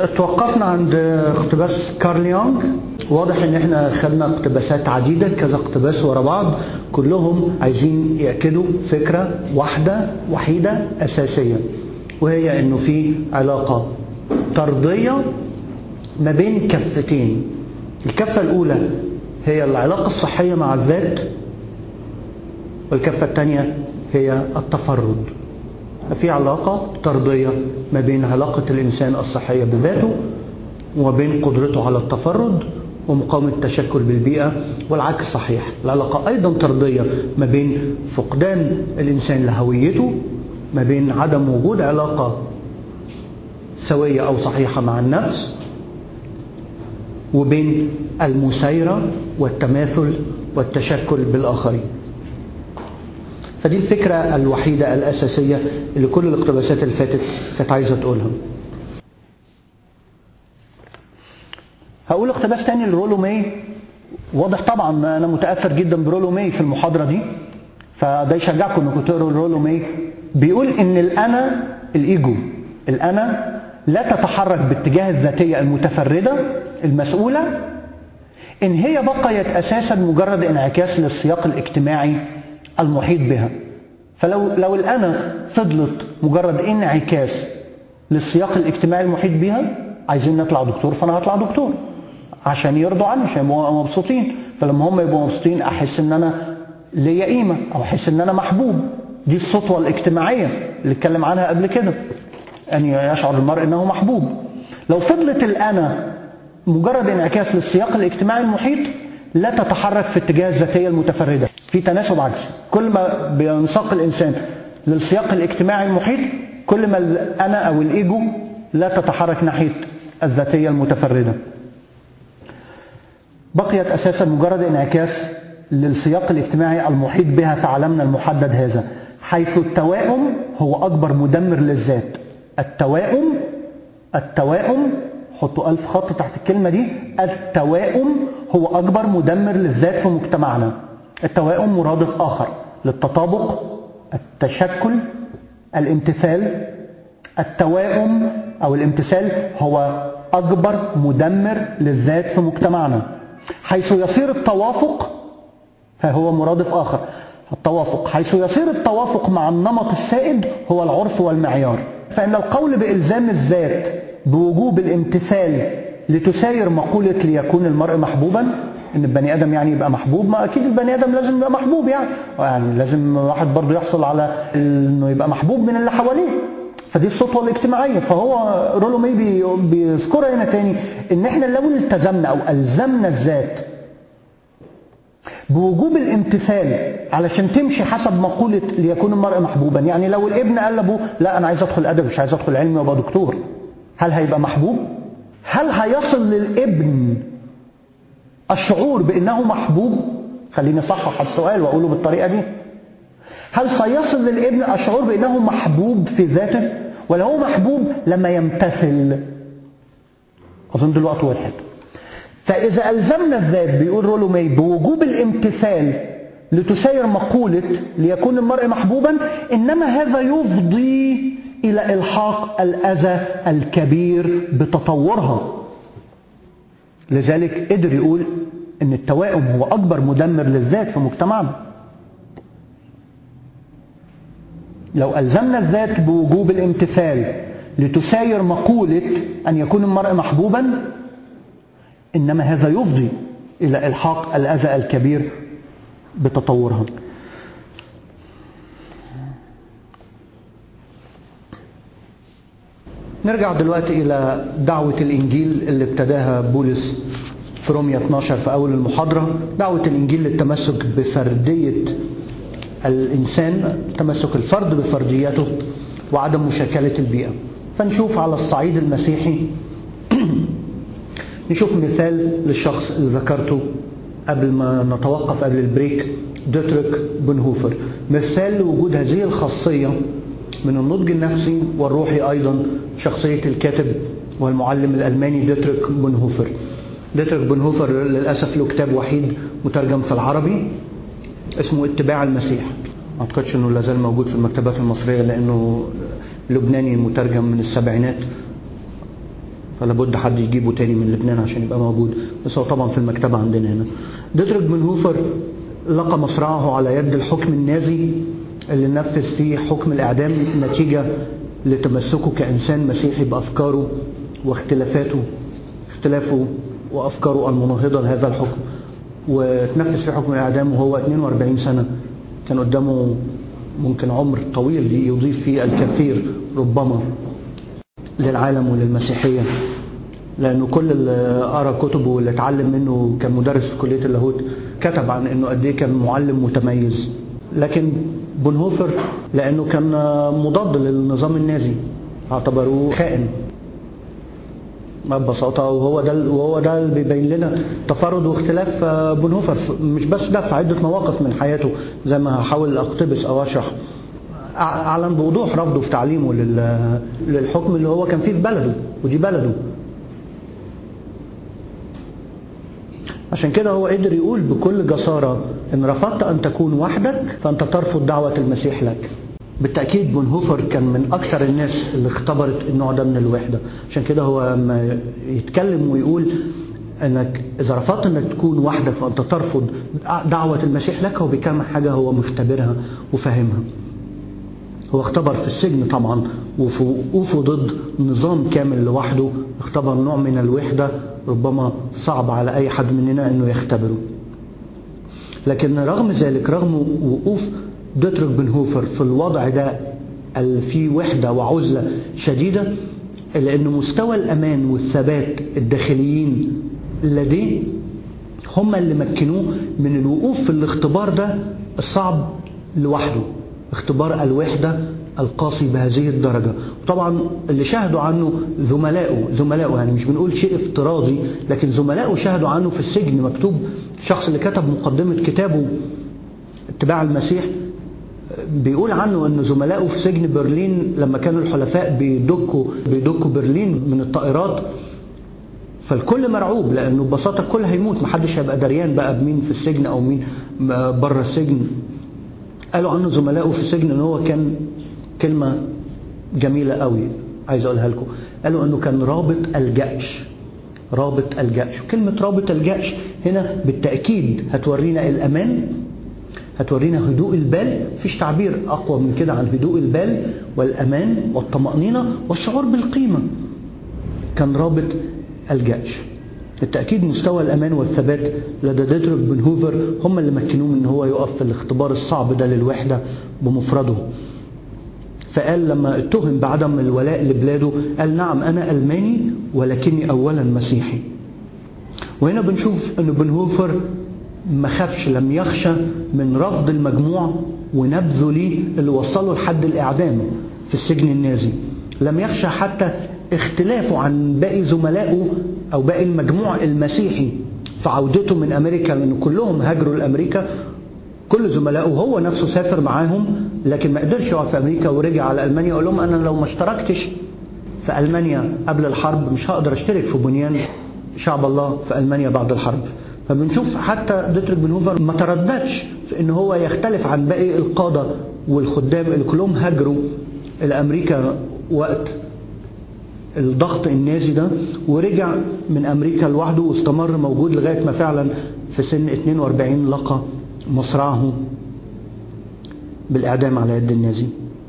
توقفنا عند اقتباس كارل يونغ واضح ان احنا خدنا اقتباسات عديده كذا اقتباس ورا بعض كلهم عايزين ياكدوا فكره واحده وحيده اساسيه وهي انه في علاقه طرديه ما بين كفتين الكفه الاولى هي العلاقه الصحيه مع الذات والكفه الثانيه هي التفرد في علاقة طردية ما بين علاقة الإنسان الصحية بذاته وبين قدرته على التفرد ومقاومة التشكل بالبيئة والعكس صحيح العلاقة أيضا طردية ما بين فقدان الإنسان لهويته ما بين عدم وجود علاقة سوية أو صحيحة مع النفس وبين المسايرة والتماثل والتشكل بالآخرين فدي الفكرة الوحيدة الأساسية اللي كل الاقتباسات اللي فاتت كانت عايزة تقولها هقول اقتباس تاني لرولو ماي واضح طبعا انا متاثر جدا برولو ماي في المحاضره دي فده يشجعكم انكم تقروا رولو ماي بيقول ان الانا الايجو الانا لا تتحرك باتجاه الذاتيه المتفرده المسؤوله ان هي بقيت اساسا مجرد انعكاس للسياق الاجتماعي المحيط بها فلو لو الانا فضلت مجرد انعكاس للسياق الاجتماعي المحيط بها عايزين نطلع دكتور فانا هطلع دكتور عشان يرضوا عني عشان يبقوا مبسوطين فلما هم يبقوا مبسوطين احس ان انا ليا قيمه او احس ان انا محبوب دي السطوه الاجتماعيه اللي اتكلم عنها قبل كده ان يشعر المرء انه محبوب لو فضلت الانا مجرد انعكاس للسياق الاجتماعي المحيط لا تتحرك في اتجاه الذاتيه المتفرده في تناسب عكسي كل ما بينساق الانسان للسياق الاجتماعي المحيط كل ما الانا او الايجو لا تتحرك ناحيه الذاتيه المتفرده بقيت اساسا مجرد انعكاس للسياق الاجتماعي المحيط بها في عالمنا المحدد هذا حيث التوائم هو اكبر مدمر للذات التوائم التوائم حطوا ألف خط تحت الكلمة دي التوائم هو أكبر مدمر للذات في مجتمعنا التوائم مرادف آخر للتطابق التشكل الامتثال التوائم أو الامتثال هو أكبر مدمر للذات في مجتمعنا حيث يصير التوافق فهو مرادف آخر التوافق حيث يصير التوافق مع النمط السائد هو العرف والمعيار فإن القول بإلزام الذات بوجوب الامتثال لتساير مقولة ليكون المرء محبوبا ان البني ادم يعني يبقى محبوب ما اكيد البني ادم لازم يبقى محبوب يعني يعني لازم واحد برضه يحصل على انه يبقى محبوب من اللي حواليه فدي السطوه الاجتماعيه فهو رولو مي بيذكرها هنا تاني ان احنا لو التزمنا او الزمنا الذات بوجوب الامتثال علشان تمشي حسب مقولة ليكون المرء محبوبا يعني لو الابن قال لابوه لا انا عايز ادخل ادب مش عايز ادخل علمي وابقى دكتور هل هيبقى محبوب هل هيصل للابن الشعور بانه محبوب خليني اصحح السؤال واقوله بالطريقه دي هل سيصل للابن الشعور بانه محبوب في ذاته ولا هو محبوب لما يمتثل اظن دلوقتي وضحت فاذا الزمنا الذات بيقول رولو ماي بوجوب الامتثال لتساير مقوله ليكون المرء محبوبا انما هذا يفضي الى الحاق الاذى الكبير بتطورها لذلك قدر يقول ان التوائم هو اكبر مدمر للذات في مجتمعنا لو الزمنا الذات بوجوب الامتثال لتساير مقوله ان يكون المرء محبوبا انما هذا يفضي الى الحاق الاذى الكبير بتطورها نرجع دلوقتي إلى دعوة الإنجيل اللي ابتداها بولس في رومية 12 في أول المحاضرة دعوة الإنجيل للتمسك بفردية الإنسان تمسك الفرد بفرديته وعدم مشاكلة البيئة فنشوف على الصعيد المسيحي نشوف مثال للشخص اللي ذكرته قبل ما نتوقف قبل البريك دوتريك بنهوفر مثال لوجود هذه الخاصية من النضج النفسي والروحي أيضا في شخصية الكاتب والمعلم الألماني ديتريك بونهوفر ديتريك بونهوفر للأسف له كتاب وحيد مترجم في العربي اسمه اتباع المسيح ما أعتقدش أنه لازال موجود في المكتبات المصرية لأنه لبناني مترجم من السبعينات فلا بد حد يجيبه تاني من لبنان عشان يبقى موجود بس هو طبعا في المكتبة عندنا هنا ديتريك بنهوفر لقى مصرعه على يد الحكم النازي اللي نفذ فيه حكم الإعدام نتيجة لتمسكه كإنسان مسيحي بأفكاره واختلافاته اختلافه وأفكاره المناهضة لهذا الحكم وتنفذ فيه حكم الإعدام وهو 42 سنة كان قدامه ممكن عمر طويل يضيف فيه الكثير ربما للعالم وللمسيحية لأنه كل اللي قرأ كتبه واللي اتعلم منه كان مدرس في كلية اللاهوت كتب عن أنه قد إيه كان معلم متميز لكن بونهوفر لأنه كان مضاد للنظام النازي اعتبروه خائن ببساطة وهو ده وهو ده اللي بيبين لنا تفرد واختلاف بونهوفر مش بس ده في عدة مواقف من حياته زي ما هحاول أقتبس أو أشرح أعلن بوضوح رفضه في تعليمه للحكم اللي هو كان فيه في بلده ودي بلده عشان كده هو قدر يقول بكل جسارة إن رفضت أن تكون وحدك فأنت ترفض دعوة المسيح لك بالتأكيد بونهوفر كان من أكثر الناس اللي اختبرت النوع ده من الوحدة عشان كده هو لما يتكلم ويقول انك اذا رفضت انك تكون وحدك فانت ترفض دعوه المسيح لك هو بكام حاجه هو مختبرها وفاهمها هو اختبر في السجن طبعا وفي وقوفه ضد نظام كامل لوحده اختبر نوع من الوحده ربما صعب على اي حد مننا انه يختبره لكن رغم ذلك رغم وقوف دوتريك بنهوفر في الوضع ده اللي فيه وحده وعزله شديده الا ان مستوى الامان والثبات الداخليين لديه هم اللي مكنوه من الوقوف في الاختبار ده الصعب لوحده اختبار الوحده القاسي بهذه الدرجة طبعا اللي شاهدوا عنه زملائه زملائه يعني مش بنقول شيء افتراضي لكن زملائه شاهدوا عنه في السجن مكتوب الشخص اللي كتب مقدمة كتابه اتباع المسيح بيقول عنه ان زملائه في سجن برلين لما كانوا الحلفاء بيدكوا بيدكوا برلين من الطائرات فالكل مرعوب لانه ببساطه الكل هيموت محدش هيبقى دريان بقى بمين في السجن او مين بره السجن قالوا عنه زملائه في السجن ان هو كان كلمه جميله قوي عايز اقولها لكم قالوا انه كان رابط الجأش رابط الجأش وكلمه رابط الجأش هنا بالتاكيد هتورينا الامان هتورينا هدوء البال فيش تعبير اقوى من كده عن هدوء البال والامان والطمانينه والشعور بالقيمه كان رابط الجأش بالتأكيد مستوى الأمان والثبات لدى ديتريك بنهوفر هم اللي مكنوه من هو يقف في الاختبار الصعب ده للوحدة بمفرده فقال لما اتهم بعدم الولاء لبلاده قال نعم أنا ألماني ولكني أولا مسيحي وهنا بنشوف أن بنهوفر ما خافش لم يخشى من رفض المجموع ونبذه ليه اللي وصله لحد الإعدام في السجن النازي لم يخشى حتى اختلافه عن باقي زملائه او باقي المجموع المسيحي في عودته من امريكا لان كلهم هاجروا لامريكا كل زملائه هو نفسه سافر معاهم لكن ما قدرش يقعد في امريكا ورجع على المانيا وقال لهم انا لو ما اشتركتش في المانيا قبل الحرب مش هقدر اشترك في بنيان شعب الله في المانيا بعد الحرب فبنشوف حتى ديتريك بنهوفر ما ترددش في ان هو يختلف عن باقي القاده والخدام اللي كلهم هاجروا الى امريكا وقت الضغط النازي ده ورجع من امريكا لوحده واستمر موجود لغايه ما فعلا في سن 42 لقى مصرعه بالاعدام على يد النازي.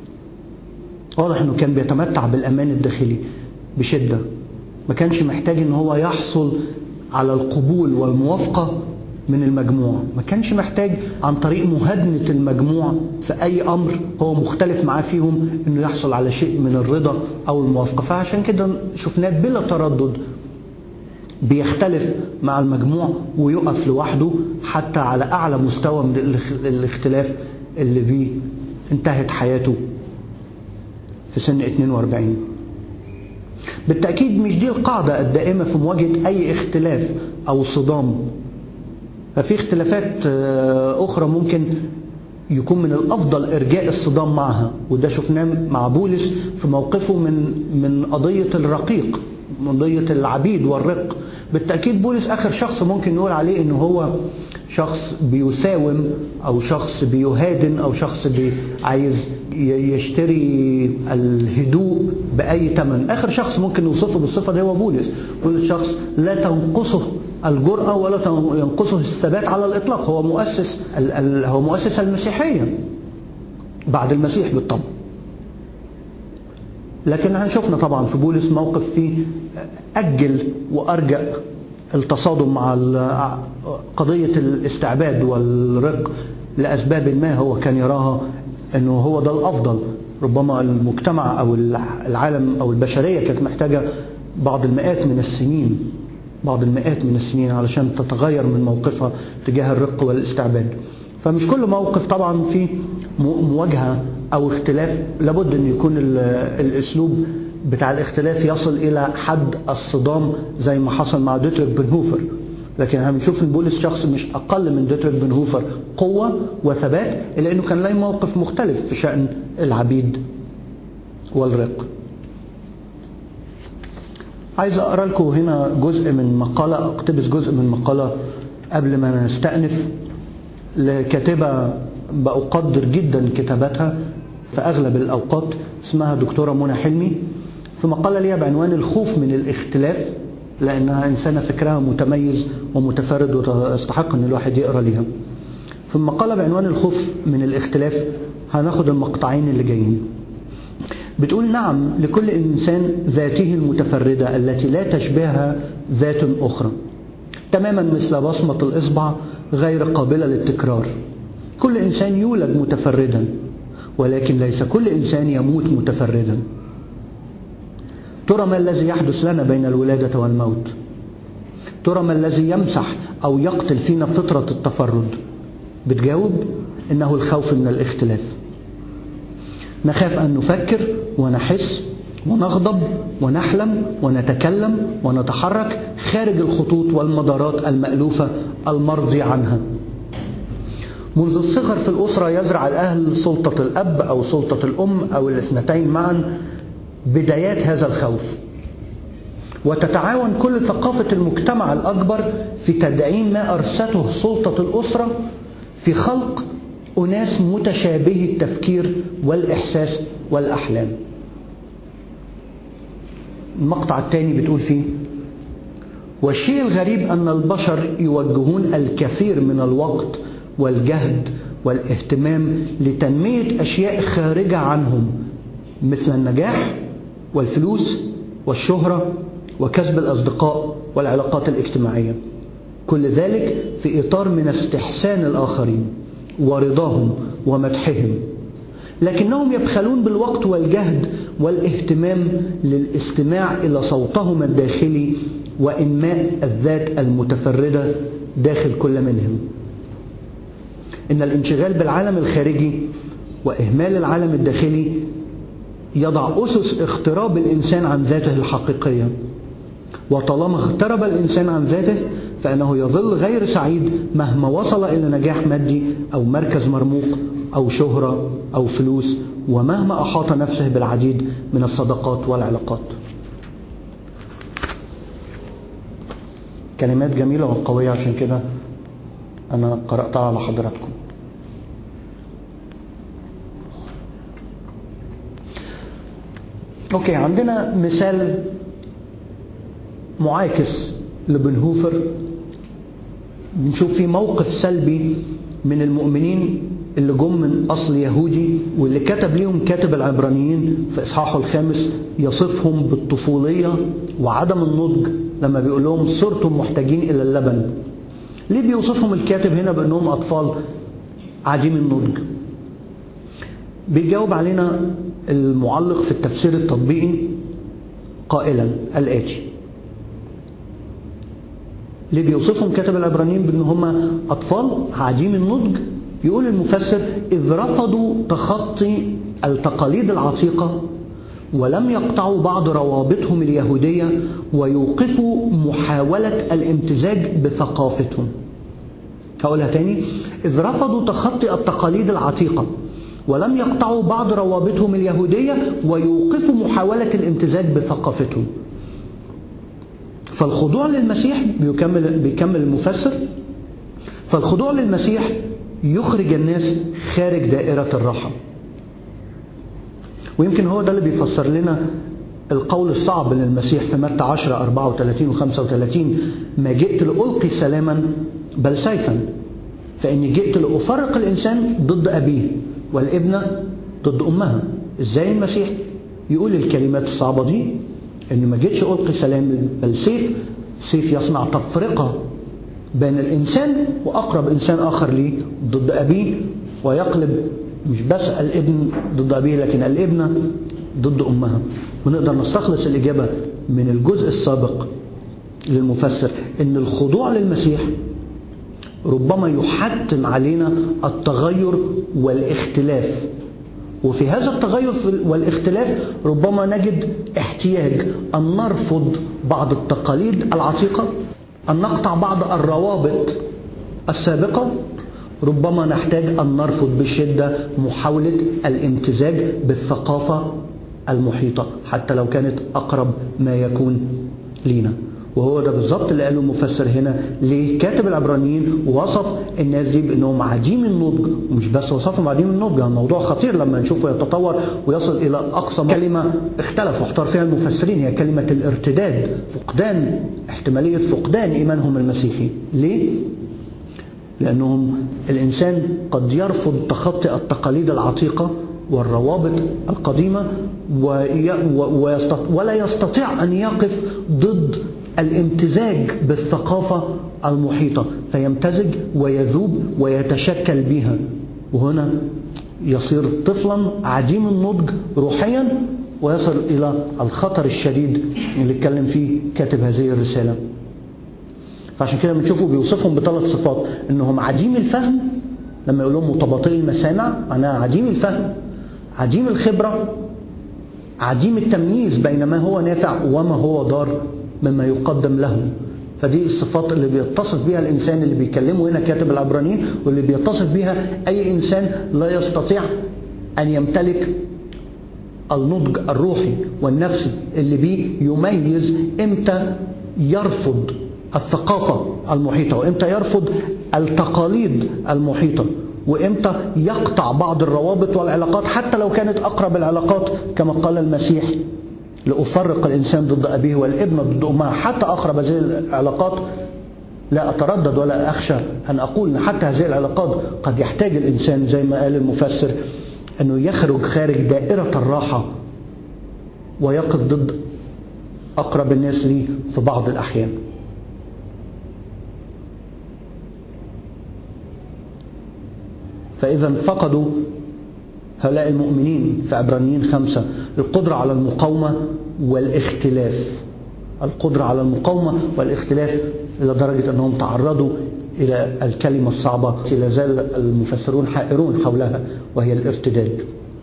واضح انه كان بيتمتع بالامان الداخلي بشده ما كانش محتاج ان هو يحصل على القبول والموافقه من المجموع ما كانش محتاج عن طريق مهادنة المجموع في أي أمر هو مختلف معاه فيهم أنه يحصل على شيء من الرضا أو الموافقة فعشان كده شفناه بلا تردد بيختلف مع المجموع ويقف لوحده حتى على أعلى مستوى من الاختلاف اللي بيه انتهت حياته في سن 42 بالتأكيد مش دي القاعدة الدائمة في مواجهة أي اختلاف أو صدام ففي اختلافات أخرى ممكن يكون من الأفضل إرجاء الصدام معها وده شفناه مع بولس في موقفه من من قضية الرقيق قضية العبيد والرق بالتأكيد بولس آخر شخص ممكن نقول عليه إنه هو شخص بيساوم أو شخص بيهادن أو شخص بي عايز يشتري الهدوء بأي ثمن آخر شخص ممكن نوصفه بالصفة دي هو بولس بولس شخص لا تنقصه الجرأة ولا ينقصه الثبات على الإطلاق هو مؤسس هو مؤسس المسيحية بعد المسيح بالطبع لكن هنشوفنا طبعا في بولس موقف فيه أجل وأرجأ التصادم مع قضية الاستعباد والرق لأسباب ما هو كان يراها أنه هو ده الأفضل ربما المجتمع أو العالم أو البشرية كانت محتاجة بعض المئات من السنين بعض المئات من السنين علشان تتغير من موقفها تجاه الرق والاستعباد فمش كل موقف طبعا فيه مواجهة أو اختلاف لابد أن يكون الأسلوب بتاع الاختلاف يصل إلى حد الصدام زي ما حصل مع دوتريك بنهوفر لكن هنشوف ان بولس شخص مش اقل من دوتريك بنهوفر قوه وثبات الا انه كان له موقف مختلف في شان العبيد والرق. عايز اقرا لكم هنا جزء من مقاله اقتبس جزء من مقاله قبل ما نستأنف لكاتبه بقدر جدا كتاباتها في اغلب الاوقات اسمها دكتوره منى حلمي في مقاله ليها بعنوان الخوف من الاختلاف لأنها إنسانة فكرها متميز ومتفرد وتستحق أن الواحد يقرأ ليها في المقالة بعنوان الخوف من الاختلاف هناخد المقطعين اللي جايين بتقول نعم لكل إنسان ذاته المتفردة التي لا تشبهها ذات أخرى تماما مثل بصمة الإصبع غير قابلة للتكرار كل إنسان يولد متفردا ولكن ليس كل إنسان يموت متفردا ترى ما الذي يحدث لنا بين الولادة والموت ترى ما الذي يمسح أو يقتل فينا فطرة التفرد بتجاوب إنه الخوف من الاختلاف نخاف أن نفكر ونحس ونغضب ونحلم ونتكلم ونتحرك خارج الخطوط والمدارات المألوفة المرضي عنها منذ الصغر في الأسرة يزرع الأهل سلطة الأب أو سلطة الأم أو الاثنتين معا بدايات هذا الخوف وتتعاون كل ثقافة المجتمع الأكبر في تدعيم ما أرسته سلطة الأسرة في خلق أناس متشابهي التفكير والإحساس والأحلام المقطع الثاني بتقول فيه والشيء الغريب أن البشر يوجهون الكثير من الوقت والجهد والاهتمام لتنمية أشياء خارجة عنهم مثل النجاح والفلوس والشهرة وكسب الأصدقاء والعلاقات الاجتماعية كل ذلك في إطار من استحسان الآخرين ورضاهم ومدحهم لكنهم يبخلون بالوقت والجهد والاهتمام للاستماع إلى صوتهم الداخلي وإنماء الذات المتفردة داخل كل منهم إن الانشغال بالعالم الخارجي وإهمال العالم الداخلي يضع أسس اغتراب الإنسان عن ذاته الحقيقية وطالما اغترب الإنسان عن ذاته فإنه يظل غير سعيد مهما وصل إلى نجاح مادي أو مركز مرموق أو شهرة أو فلوس ومهما أحاط نفسه بالعديد من الصداقات والعلاقات كلمات جميلة وقوية عشان كده أنا قرأتها على حضراتكم أوكي عندنا مثال معاكس لبنهوفر بنشوف فيه موقف سلبي من المؤمنين اللي جم من أصل يهودي واللي كتب ليهم كاتب العبرانيين في إصحاحه الخامس يصفهم بالطفولية وعدم النضج لما بيقول لهم صرتم محتاجين إلى اللبن ليه بيوصفهم الكاتب هنا بأنهم أطفال عديم النضج بيجاوب علينا المعلق في التفسير التطبيقي قائلا الآتي ليه بيوصفهم كاتب العبرانيين بأن هم أطفال عديم النضج يقول المفسر إذ رفضوا تخطي التقاليد العتيقة ولم يقطعوا بعض روابطهم اليهودية ويوقفوا محاولة الامتزاج بثقافتهم هقولها تاني إذ رفضوا تخطي التقاليد العتيقة ولم يقطعوا بعض روابطهم اليهودية ويوقفوا محاولة الامتزاج بثقافتهم فالخضوع للمسيح بيكمل, بيكمل المفسر فالخضوع للمسيح يخرج الناس خارج دائرة الراحة ويمكن هو ده اللي بيفسر لنا القول الصعب للمسيح في متى 10 34 و 35 ما جئت لألقي سلاما بل سيفا فإني جئت لأفرق الإنسان ضد أبيه والابنة ضد أمها إزاي المسيح يقول الكلمات الصعبة دي إن ما جيتش ألقي سلام بل سيف سيف يصنع تفرقة بين الإنسان وأقرب إنسان آخر ليه ضد أبيه ويقلب مش بس الابن ضد أبيه لكن الابنة ضد أمها ونقدر نستخلص الإجابة من الجزء السابق للمفسر إن الخضوع للمسيح ربما يحتم علينا التغير والاختلاف وفي هذا التغير والاختلاف ربما نجد احتياج أن نرفض بعض التقاليد العتيقة أن نقطع بعض الروابط السابقة ربما نحتاج أن نرفض بشدة محاولة الامتزاج بالثقافة المحيطة حتى لو كانت أقرب ما يكون لينا وهو ده بالظبط اللي قاله المفسر هنا ليه كاتب العبرانيين وصف الناس دي بانهم عديم النضج ومش بس وصفهم عديم النضج الموضوع خطير لما نشوفه يتطور ويصل الى اقصى كلمه اختلف واحتار فيها المفسرين هي كلمه الارتداد فقدان احتماليه فقدان ايمانهم المسيحي ليه لانهم الانسان قد يرفض تخطي التقاليد العتيقه والروابط القديمه ولا يستطيع ان يقف ضد الامتزاج بالثقافة المحيطة فيمتزج ويذوب ويتشكل بها وهنا يصير طفلا عديم النضج روحيا ويصل إلى الخطر الشديد اللي اتكلم فيه كاتب هذه الرسالة فعشان كده بنشوفه بيوصفهم بثلاث صفات انهم عديم الفهم لما يقول لهم متباطئي المسامع معناها عديم الفهم عديم الخبرة عديم التمييز بين ما هو نافع وما هو ضار مما يقدم له فدي الصفات اللي بيتصف بها الإنسان اللي بيكلمه هنا كاتب العبرانيين واللي بيتصف بها أي إنسان لا يستطيع أن يمتلك النضج الروحي والنفسي اللي بيه يميز إمتى يرفض الثقافة المحيطة وإمتى يرفض التقاليد المحيطة وإمتى يقطع بعض الروابط والعلاقات حتى لو كانت أقرب العلاقات كما قال المسيح لأفرق الإنسان ضد أبيه والابن ضد أمها حتى أقرب هذه العلاقات لا أتردد ولا أخشى أن أقول أن حتى هذه العلاقات قد يحتاج الإنسان زي ما قال المفسر أنه يخرج خارج دائرة الراحة ويقف ضد أقرب الناس لي في بعض الأحيان فإذا فقدوا هؤلاء المؤمنين في عبرانيين خمسة القدرة على المقاومة والاختلاف القدرة على المقاومة والاختلاف إلى درجة أنهم تعرضوا إلى الكلمة الصعبة لا زال المفسرون حائرون حولها وهي الارتداد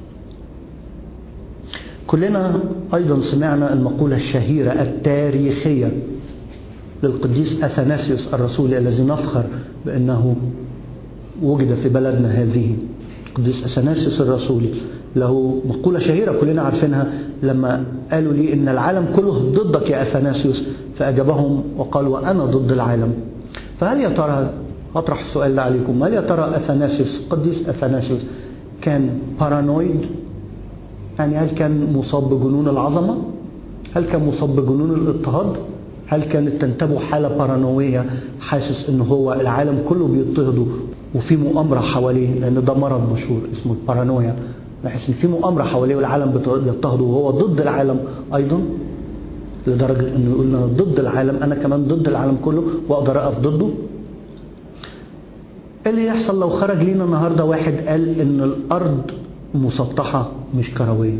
كلنا أيضا سمعنا المقولة الشهيرة التاريخية للقديس أثناسيوس الرسولي الذي نفخر بأنه وجد في بلدنا هذه القديس أثناسيوس الرسولي له مقولة شهيرة كلنا عارفينها لما قالوا لي إن العالم كله ضدك يا أثناسيوس فأجابهم وقال وأنا ضد العالم فهل يا ترى أطرح السؤال ده عليكم هل يا ترى أثناسيوس قديس أثناسيوس كان بارانويد يعني هل كان مصاب بجنون العظمة هل كان مصاب بجنون الاضطهاد هل كانت تنتابه حالة بارانوية حاسس ان هو العالم كله بيضطهده وفي مؤامرة حواليه لان ده مرض مشهور اسمه البارانويا بحيث ان في مؤامرة حواليه والعالم بيضطهده وهو ضد العالم ايضا لدرجة انه يقول انا ضد العالم انا كمان ضد العالم كله واقدر اقف ضده اللي يحصل لو خرج لينا النهاردة واحد قال ان الارض مسطحة مش كروية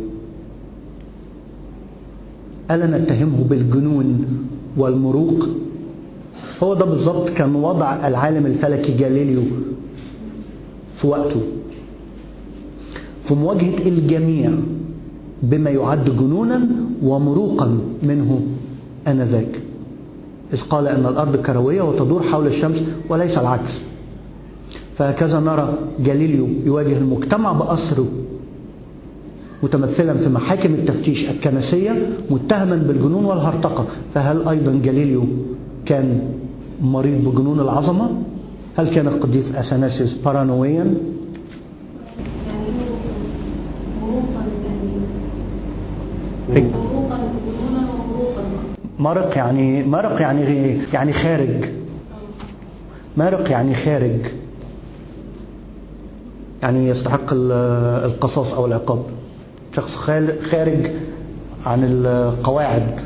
ألا نتهمه بالجنون والمروق هو ده بالظبط كان وضع العالم الفلكي جاليليو في وقته في مواجهة الجميع بما يعد جنونا ومروقا منه آنذاك إذ قال أن الأرض كروية وتدور حول الشمس وليس العكس فهكذا نرى جاليليو يواجه المجتمع بأسره متمثلا في محاكم التفتيش الكنسية متهما بالجنون والهرطقة فهل أيضا جاليليو كان مريض بجنون العظمة هل كان القديس أثناسيوس بارانويا يعني مروقا يعني وخروقا وجنونا وخروقا مرق يعني مرق يعني يعني خارج مارق يعني خارج يعني يستحق ال- القصاص او العقاب شخص خال- خارج عن القواعد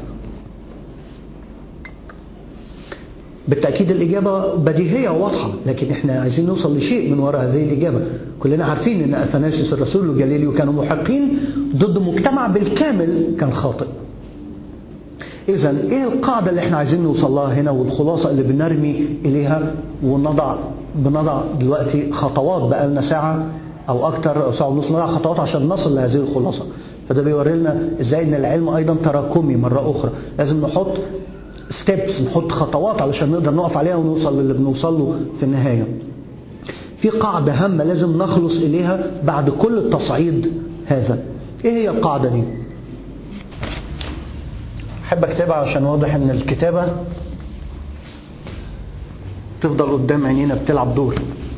بالتأكيد الإجابة بديهية وواضحة لكن إحنا عايزين نوصل لشيء من وراء هذه الإجابة كلنا عارفين أن أثناسيوس الرسول وجاليليو كانوا محقين ضد مجتمع بالكامل كان خاطئ إذا إيه القاعدة اللي إحنا عايزين نوصل لها هنا والخلاصة اللي بنرمي إليها ونضع بنضع دلوقتي خطوات بقالنا ساعة أو أكتر أو ساعة ونص نضع خطوات عشان نصل لهذه الخلاصة فده بيوري لنا إزاي إن العلم أيضا تراكمي مرة أخرى لازم نحط ستيبس نحط خطوات علشان نقدر نقف عليها ونوصل للي بنوصل له في النهاية في قاعدة هامة لازم نخلص إليها بعد كل التصعيد هذا إيه هي القاعدة دي؟ أحب أكتبها عشان واضح إن الكتابة تفضل قدام عينينا بتلعب دور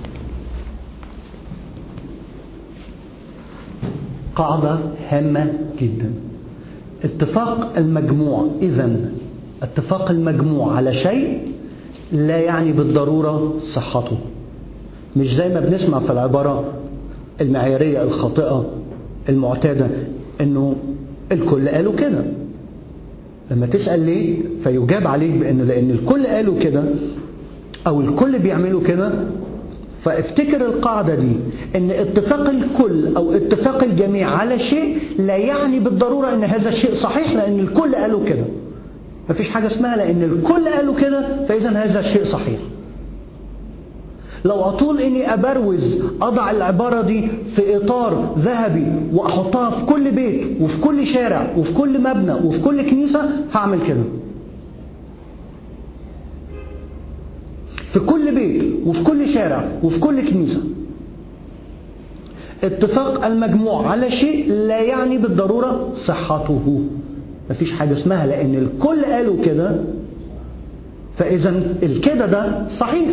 قاعدة هامة جدا اتفاق المجموع إذا اتفاق المجموع على شيء لا يعني بالضرورة صحته مش زي ما بنسمع في العبارة المعيارية الخاطئة المعتادة انه الكل قالوا كده لما تسأل ليه فيجاب عليك بانه لان الكل قالوا كده او الكل بيعملوا كده فافتكر القاعدة دي ان اتفاق الكل او اتفاق الجميع على شيء لا يعني بالضرورة ان هذا الشيء صحيح لان الكل قالوا كده مفيش حاجة اسمها لان الكل قالوا كده فاذا هذا الشيء صحيح لو أطول إني أبروز أضع العبارة دي في إطار ذهبي وأحطها في كل بيت وفي كل شارع وفي كل مبنى وفي كل كنيسة هعمل كده في كل بيت وفي كل شارع وفي كل كنيسة اتفاق المجموع على شيء لا يعني بالضرورة صحته مفيش حاجة اسمها لأن الكل قالوا كده فإذا الكده ده صحيح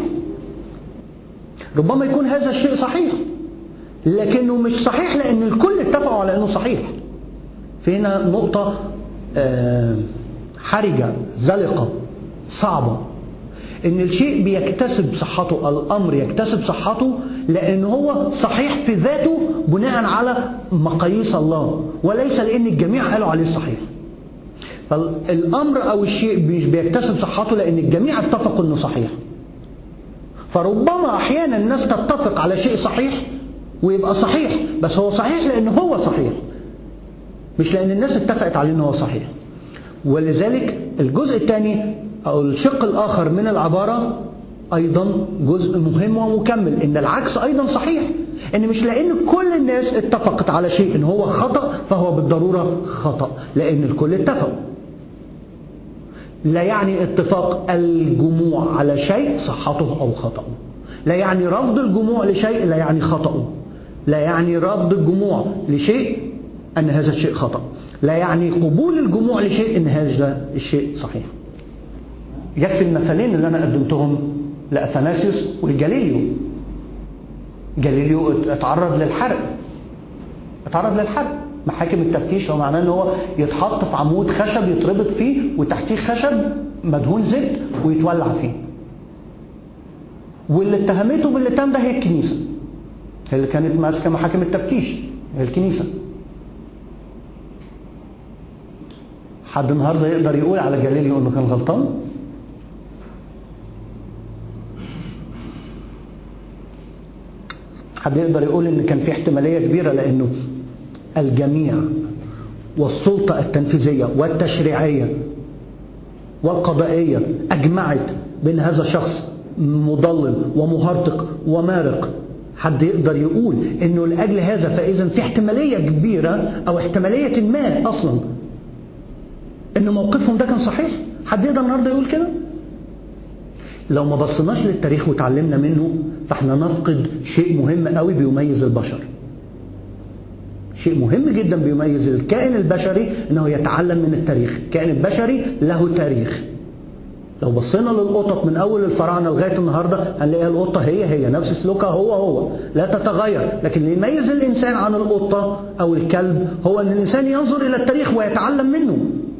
ربما يكون هذا الشيء صحيح لكنه مش صحيح لأن الكل اتفقوا على أنه صحيح في هنا نقطة آه، حرجة زلقة صعبة ان الشيء بيكتسب صحته الامر يكتسب صحته لان هو صحيح في ذاته بناء على مقاييس الله وليس لان الجميع قالوا عليه صحيح فالامر او الشيء مش بيكتسب صحته لان الجميع اتفقوا انه صحيح فربما احيانا الناس تتفق على شيء صحيح ويبقى صحيح بس هو صحيح لان هو صحيح مش لان الناس اتفقت عليه ان هو صحيح ولذلك الجزء الثاني او الشق الاخر من العباره ايضا جزء مهم ومكمل ان العكس ايضا صحيح ان مش لان كل الناس اتفقت على شيء ان هو خطا فهو بالضروره خطا لان الكل اتفقوا لا يعني اتفاق الجموع على شيء صحته او خطأه لا يعني رفض الجموع لشيء لا يعني خطأه لا يعني رفض الجموع لشيء أن هذا الشيء خطأ لا يعني قبول الجموع لشيء أن هذا الشيء صحيح يكفي المثلين اللي أنا قدمتهم لأثناسيوس والجاليليو جاليليو اتعرض للحرق اتعرض للحرق محاكم التفتيش هو معناه ان هو يتحط في عمود خشب يتربط فيه وتحتيه خشب مدهون زفت ويتولع فيه واللي اتهمته بالاتهام ده هي الكنيسه هي اللي كانت ماسكه محاكم التفتيش هي الكنيسه حد النهارده يقدر يقول على جاليليو انه كان غلطان حد يقدر يقول ان كان في احتماليه كبيره لانه الجميع والسلطه التنفيذيه والتشريعيه والقضائيه اجمعت بان هذا الشخص مضلل ومهرطق ومارق حد يقدر يقول انه لاجل هذا فاذا في احتماليه كبيره او احتماليه ما اصلا ان موقفهم ده كان صحيح حد يقدر النهارده يقول كده لو ما بصيناش للتاريخ وتعلمنا منه فاحنا نفقد شيء مهم قوي بيميز البشر شيء مهم جدا بيميز الكائن البشري انه يتعلم من التاريخ الكائن البشري له تاريخ لو بصينا للقطط من اول الفراعنه لغايه النهارده هنلاقيها القطه هي هي نفس سلوكها هو هو لا تتغير لكن اللي يميز الانسان عن القطه او الكلب هو ان الانسان ينظر الى التاريخ ويتعلم منه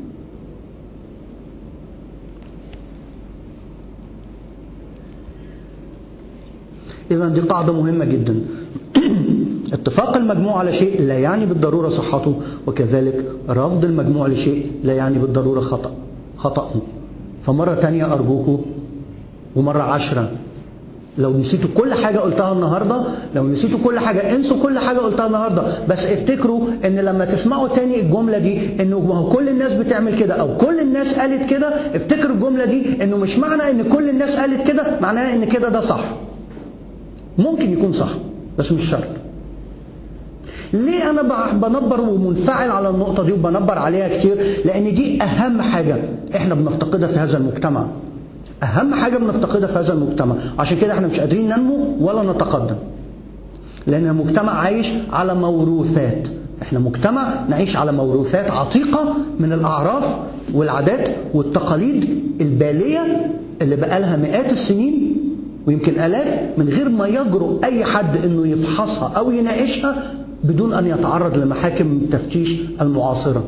اذا دي قاعده مهمه جدا اتفاق المجموع على شيء لا يعني بالضروره صحته وكذلك رفض المجموع لشيء لا يعني بالضروره خطأ خطأه فمرة تانية أرجوكم ومرة عشرة لو نسيتوا كل حاجة قلتها النهاردة لو نسيتوا كل حاجة انسوا كل حاجة قلتها النهاردة بس افتكروا ان لما تسمعوا تاني الجملة دي انه ما هو كل الناس بتعمل كده او كل الناس قالت كده افتكروا الجملة دي انه مش معنى ان كل الناس قالت كده معناها ان كده ده صح ممكن يكون صح بس مش شرط ليه انا بنبر ومنفعل على النقطه دي وبنبر عليها كتير لان دي اهم حاجه احنا بنفتقدها في هذا المجتمع اهم حاجه بنفتقدها في هذا المجتمع عشان كده احنا مش قادرين ننمو ولا نتقدم لان المجتمع عايش على موروثات احنا مجتمع نعيش على موروثات عتيقه من الاعراف والعادات والتقاليد الباليه اللي بقالها مئات السنين ويمكن الاف من غير ما يجرؤ اي حد انه يفحصها او يناقشها بدون أن يتعرض لمحاكم التفتيش المعاصرة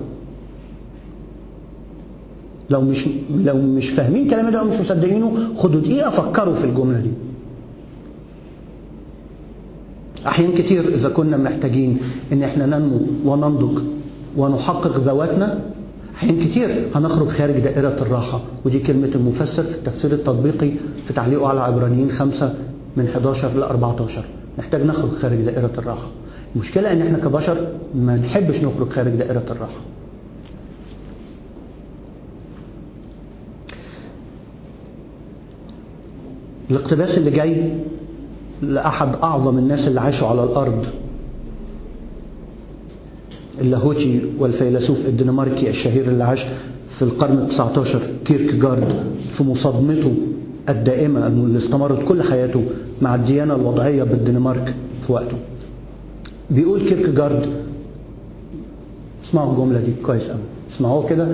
لو مش لو مش فاهمين كلامي ده او مش مصدقينه خدوا دقيقه فكروا في الجمله دي احيان كتير اذا كنا محتاجين ان احنا ننمو وننضج ونحقق ذواتنا احيان كتير هنخرج خارج دائره الراحه ودي كلمه المفسر في التفسير التطبيقي في تعليقه على عبرانيين خمسة من 11 ل 14 نحتاج نخرج خارج دائره الراحه المشكلة ان احنا كبشر ما نحبش نخرج خارج دائرة الراحة الاقتباس اللي جاي لأحد أعظم الناس اللي عاشوا على الأرض اللاهوتي والفيلسوف الدنماركي الشهير اللي عاش في القرن ال 19 كيرك جارد في مصادمته الدائمة اللي استمرت كل حياته مع الديانة الوضعية بالدنمارك في وقته بيقول كيركجارد اسمعوا الجملة دي كويس قوي اسمعوها كده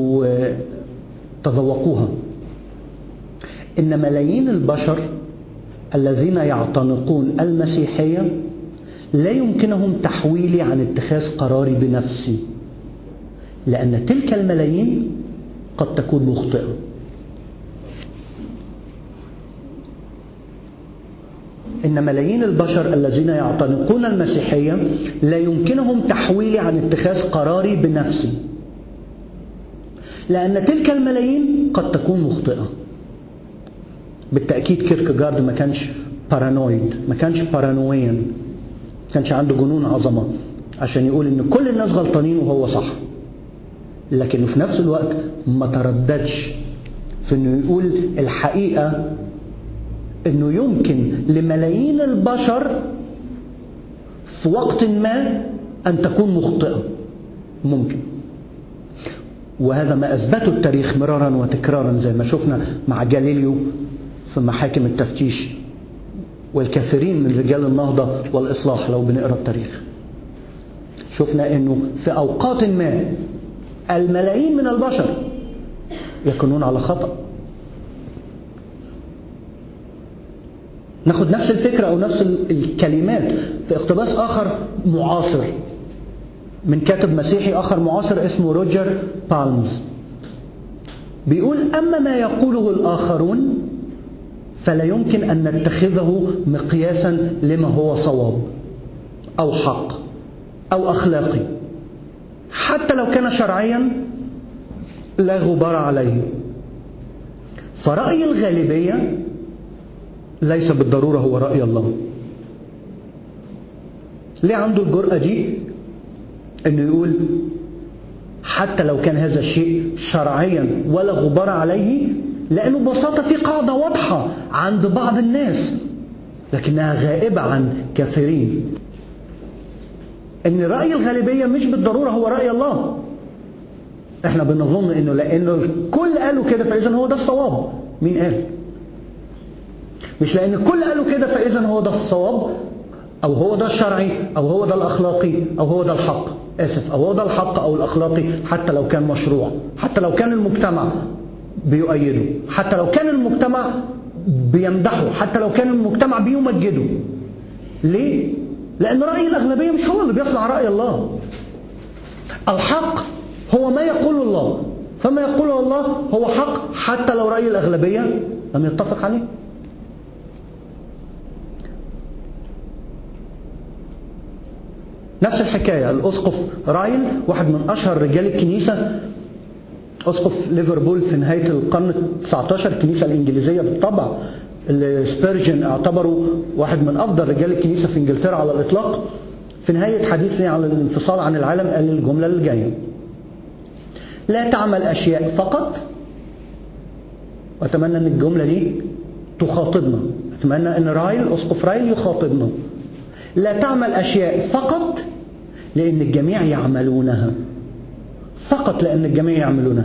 وتذوقوها إن ملايين البشر الذين يعتنقون المسيحية لا يمكنهم تحويلي عن اتخاذ قراري بنفسي لأن تلك الملايين قد تكون مخطئة إن ملايين البشر الذين يعتنقون المسيحية لا يمكنهم تحويلي عن اتخاذ قراري بنفسي لأن تلك الملايين قد تكون مخطئة بالتأكيد كيركجارد ما كانش بارانويد ما كانش بارانويا ما كانش عنده جنون عظمة عشان يقول إن كل الناس غلطانين وهو صح لكنه في نفس الوقت ما ترددش في إنه يقول الحقيقة انه يمكن لملايين البشر في وقت ما ان تكون مخطئه ممكن وهذا ما اثبته التاريخ مرارا وتكرارا زي ما شفنا مع جاليليو في محاكم التفتيش والكثيرين من رجال النهضه والاصلاح لو بنقرا التاريخ شفنا انه في اوقات ما الملايين من البشر يكونون على خطأ ناخد نفس الفكرة أو نفس الكلمات في اقتباس آخر معاصر من كاتب مسيحي آخر معاصر اسمه روجر بالمز بيقول أما ما يقوله الآخرون فلا يمكن أن نتخذه مقياسا لما هو صواب أو حق أو أخلاقي حتى لو كان شرعيا لا غبار عليه فرأي الغالبية ليس بالضرورة هو رأي الله ليه عنده الجرأة دي انه يقول حتى لو كان هذا الشيء شرعيا ولا غبار عليه لانه ببساطة في قاعدة واضحة عند بعض الناس لكنها غائبة عن كثيرين ان رأي الغالبية مش بالضرورة هو رأي الله احنا بنظن انه لانه الكل قالوا كده فاذا هو ده الصواب مين قال مش لان الكل قالوا كده فاذا هو ده الصواب او هو ده الشرعي او هو ده الاخلاقي او هو ده الحق اسف او هو ده الحق او الاخلاقي حتى لو كان مشروع حتى لو كان المجتمع بيؤيده حتى لو كان المجتمع بيمدحه حتى لو كان المجتمع بيمجده ليه؟ لأن رأي الأغلبية مش هو اللي بيصنع رأي الله الحق هو ما يقوله الله فما يقوله الله هو حق حتى لو رأي الأغلبية لم يتفق عليه نفس الحكاية الأسقف رايل واحد من أشهر رجال الكنيسة أسقف ليفربول في نهاية القرن 19 الكنيسة الإنجليزية بالطبع اللي سبيرجن اعتبره واحد من أفضل رجال الكنيسة في إنجلترا على الإطلاق في نهاية حديثه عن الانفصال عن العالم قال الجملة اللي جاية لا تعمل أشياء فقط وأتمنى أن الجملة دي تخاطبنا أتمنى أن رايل أسقف رايل يخاطبنا لا تعمل أشياء فقط لأن الجميع يعملونها فقط لأن الجميع يعملونها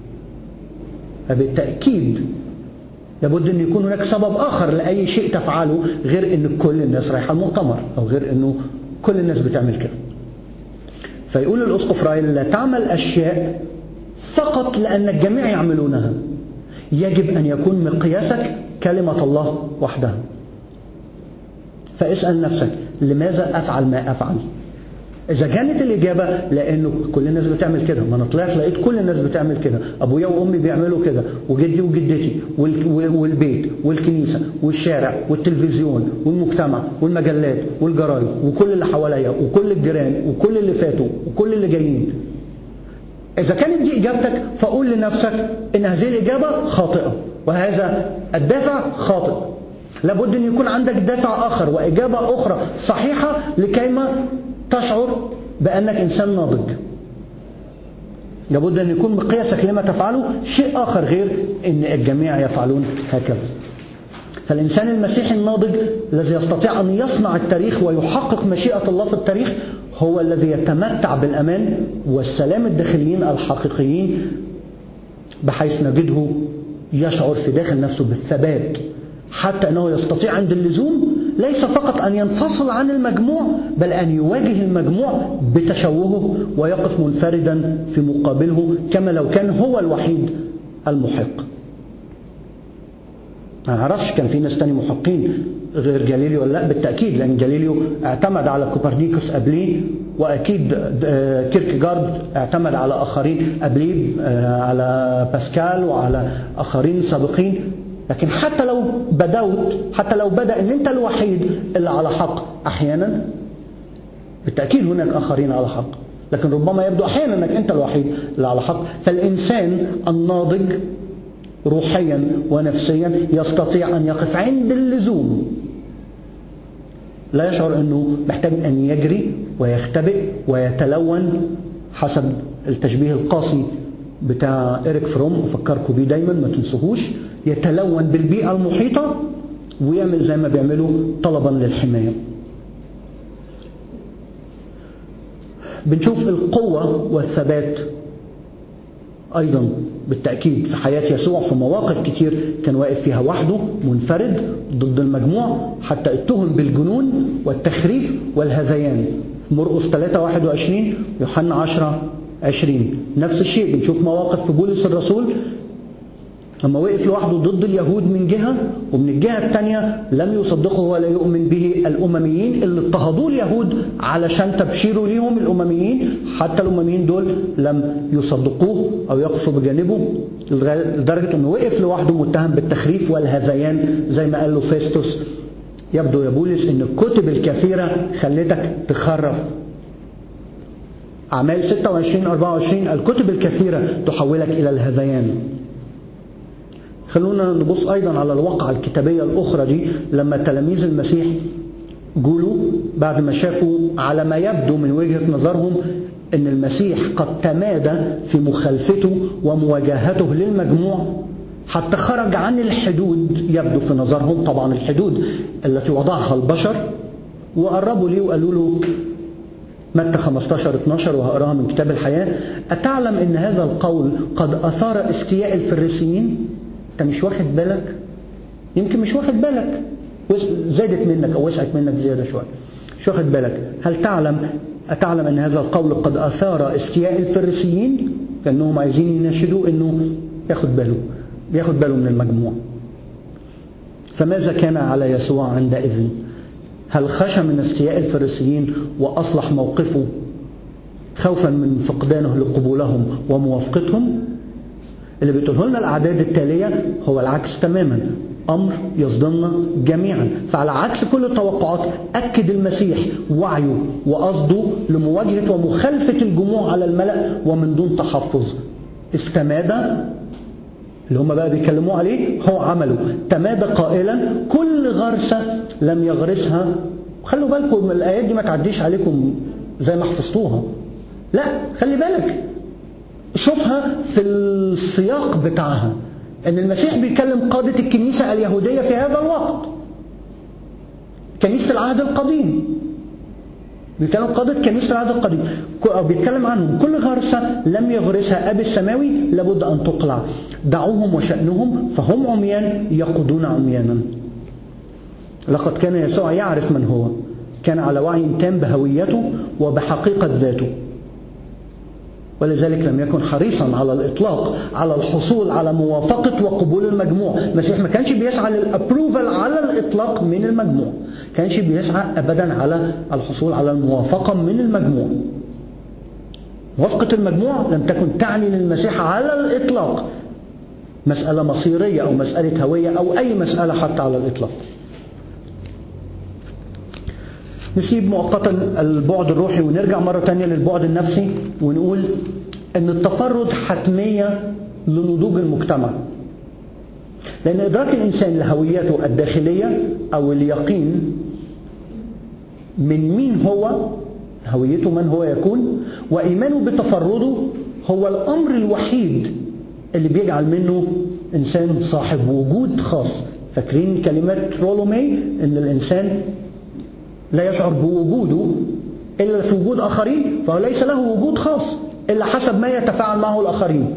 فبالتأكيد لابد أن يكون هناك سبب آخر لأي شيء تفعله غير أن كل الناس رايحة المؤتمر أو غير أنه كل الناس بتعمل كده فيقول الأسقف رايل لا تعمل أشياء فقط لأن الجميع يعملونها يجب أن يكون مقياسك كلمة الله وحدها فاسأل نفسك لماذا أفعل ما أفعل إذا كانت الإجابة لأنه كل الناس بتعمل كده ما أنا طلعت لقيت كل الناس بتعمل كده أبويا وأمي بيعملوا كده وجدي وجدتي والبيت والكنيسة والشارع والتلفزيون والمجتمع والمجلات والجرايد وكل اللي حواليا وكل الجيران وكل اللي فاتوا وكل اللي جايين إذا كانت دي إجابتك فقول لنفسك إن هذه الإجابة خاطئة وهذا الدافع خاطئ لابد أن يكون عندك دافع آخر وإجابة أخرى صحيحة لكيما تشعر بأنك إنسان ناضج لابد أن يكون مقياسك لما تفعله شيء آخر غير أن الجميع يفعلون هكذا فالإنسان المسيحي الناضج الذي يستطيع أن يصنع التاريخ ويحقق مشيئة الله في التاريخ هو الذي يتمتع بالأمان والسلام الداخليين الحقيقيين بحيث نجده يشعر في داخل نفسه بالثبات حتى أنه يستطيع عند اللزوم ليس فقط أن ينفصل عن المجموع بل أن يواجه المجموع بتشوهه ويقف منفردا في مقابله كما لو كان هو الوحيد المحق ما نعرفش كان في ناس تاني محقين غير جاليليو ولا لا بالتأكيد لأن جاليليو اعتمد على كوبرنيكوس قبليه وأكيد كيركجارد اعتمد على آخرين قبليه على باسكال وعلى آخرين سابقين لكن حتى لو بدوت حتى لو بدأ ان انت الوحيد اللي على حق احيانا بالتأكيد هناك اخرين على حق لكن ربما يبدو احيانا انك انت الوحيد اللي على حق فالانسان الناضج روحيا ونفسيا يستطيع ان يقف عند اللزوم لا يشعر انه محتاج ان يجري ويختبئ ويتلون حسب التشبيه القاسي بتاع إريك فروم أفكركم بيه دايما ما تنسوهوش يتلون بالبيئة المحيطة ويعمل زي ما بيعملوا طلبا للحماية بنشوف القوة والثبات أيضا بالتأكيد في حياة يسوع في مواقف كتير كان واقف فيها وحده منفرد ضد المجموع حتى اتهم بالجنون والتخريف والهذيان مرقس 3 21 يوحنا 10 20 نفس الشيء بنشوف مواقف في بولس الرسول لما وقف لوحده ضد اليهود من جهة ومن الجهة الثانية لم يصدقه ولا يؤمن به الأمميين اللي اضطهدوه اليهود علشان تبشيروا ليهم الأمميين حتى الأمميين دول لم يصدقوه أو يقفوا بجانبه لدرجة أنه وقف لوحده متهم بالتخريف والهذيان زي ما قال له فيستوس يبدو يا بولس أن الكتب الكثيرة خلتك تخرف أعمال 26 24 الكتب الكثيرة تحولك إلى الهذيان خلونا نبص أيضا على الواقعة الكتابية الأخرى دي لما تلاميذ المسيح قولوا بعد ما شافوا على ما يبدو من وجهة نظرهم أن المسيح قد تمادى في مخالفته ومواجهته للمجموع حتى خرج عن الحدود يبدو في نظرهم طبعا الحدود التي وضعها البشر وقربوا ليه وقالوا له متى 15 12 وهقراها من كتاب الحياة أتعلم أن هذا القول قد أثار استياء الفريسيين أنت مش واخد بالك يمكن مش واخد بالك زادت منك أو وسعت منك زيادة شوية مش واخد بالك هل تعلم أتعلم أن هذا القول قد أثار استياء الفريسيين كأنهم عايزين يناشدوا أنه ياخد باله بياخد باله من المجموع فماذا كان على يسوع عندئذ هل خشى من استياء الفريسيين وأصلح موقفه خوفا من فقدانه لقبولهم وموافقتهم اللي بتقوله لنا الأعداد التالية هو العكس تماما أمر يصدمنا جميعا فعلى عكس كل التوقعات أكد المسيح وعيه وقصده لمواجهة ومخالفة الجموع على الملأ ومن دون تحفظ استماد اللي هم بقى بيكلموه عليه هو عمله تمادى قائلا كل غرسة لم يغرسها خلوا بالكم من الآيات دي ما تعديش عليكم زي ما حفظتوها لا خلي بالك شوفها في السياق بتاعها ان المسيح بيكلم قادة الكنيسة اليهودية في هذا الوقت كنيسة العهد القديم بيتكلم قادة كنيسة العهد القديم أو بيتكلم عنهم كل غرسة لم يغرسها أبي السماوي لابد أن تقلع دعوهم وشأنهم فهم عميان يقودون عميانا لقد كان يسوع يعرف من هو كان على وعي تام بهويته وبحقيقة ذاته ولذلك لم يكن حريصا على الإطلاق على الحصول على موافقة وقبول المجموع المسيح ما كانش بيسعى للأبروفال على الإطلاق من المجموع كانش بيسعى أبدا على الحصول على الموافقة من المجموع موافقة المجموع لم تكن تعني للمسيح على الإطلاق مسألة مصيرية أو مسألة هوية أو أي مسألة حتى على الإطلاق نسيب مؤقتا البعد الروحي ونرجع مرة تانية للبعد النفسي ونقول أن التفرد حتمية لنضوج المجتمع لأن إدراك الإنسان لهويته الداخلية أو اليقين من مين هو هويته من هو يكون وإيمانه بتفرده هو الأمر الوحيد اللي بيجعل منه إنسان صاحب وجود خاص فاكرين كلمات رولومي إن الإنسان لا يشعر بوجوده إلا في وجود آخرين فهو ليس له وجود خاص إلا حسب ما يتفاعل معه الآخرين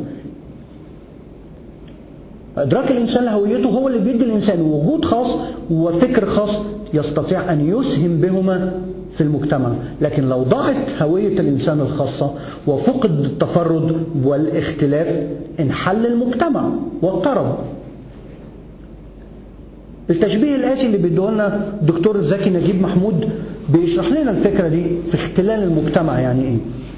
إدراك الإنسان لهويته هو اللي بيدي الإنسان وجود خاص وفكر خاص يستطيع أن يسهم بهما في المجتمع لكن لو ضاعت هوية الإنسان الخاصة وفقد التفرد والاختلاف انحل المجتمع واضطرب التشبيه الآتي اللي بيديه لنا الدكتور زكي نجيب محمود بيشرح لنا الفكرة دي في اختلال المجتمع يعني إيه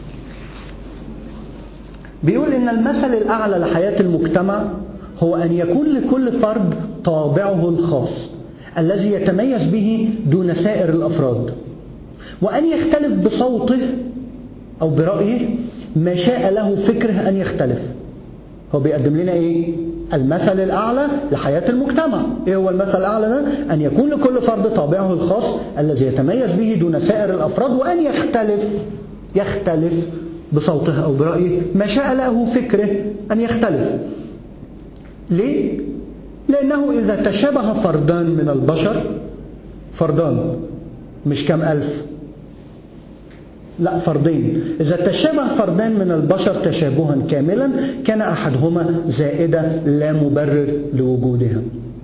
بيقول إن المثل الأعلى لحياة المجتمع هو أن يكون لكل فرد طابعه الخاص الذي يتميز به دون سائر الأفراد وأن يختلف بصوته أو برأيه ما شاء له فكره أن يختلف هو بيقدم لنا إيه؟ المثل الأعلى لحياة المجتمع إيه هو المثل الأعلى ده؟ أن يكون لكل فرد طابعه الخاص الذي يتميز به دون سائر الأفراد وأن يختلف يختلف بصوته أو برأيه ما شاء له فكره أن يختلف ليه؟ لأنه إذا تشابه فردان من البشر فردان مش كم ألف لا فردين إذا تشابه فردان من البشر تشابها كاملا كان أحدهما زائدة لا مبرر لوجودها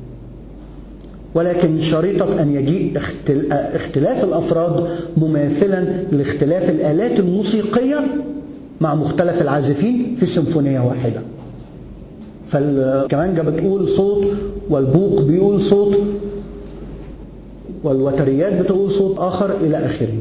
ولكن شريطة أن يجيء اختلاف الأفراد مماثلا لاختلاف الآلات الموسيقية مع مختلف العازفين في سيمفونية واحدة فالكمانجة بتقول صوت والبوق بيقول صوت والوتريات بتقول صوت آخر إلى آخره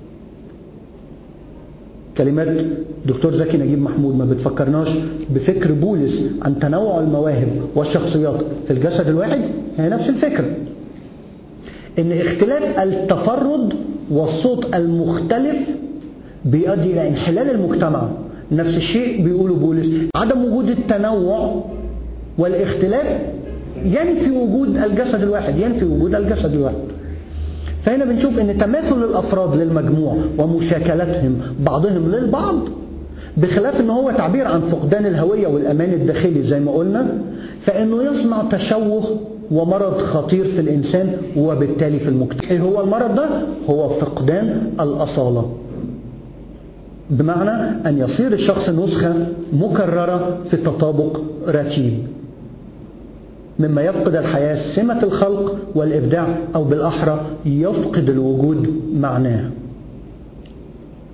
كلمات دكتور زكي نجيب محمود ما بتفكرناش بفكر بولس عن تنوع المواهب والشخصيات في الجسد الواحد هي نفس الفكرة ان اختلاف التفرد والصوت المختلف بيؤدي الى انحلال المجتمع نفس الشيء بيقوله بولس عدم وجود التنوع والاختلاف ينفي وجود الجسد الواحد ينفي وجود الجسد الواحد فهنا بنشوف ان تماثل الافراد للمجموع ومشاكلتهم بعضهم للبعض بخلاف ان هو تعبير عن فقدان الهويه والامان الداخلي زي ما قلنا فانه يصنع تشوه ومرض خطير في الانسان وبالتالي في المجتمع ايه هو المرض ده هو فقدان الاصاله بمعنى ان يصير الشخص نسخه مكرره في تطابق رتيب مما يفقد الحياة سمة الخلق والإبداع أو بالأحرى يفقد الوجود معناه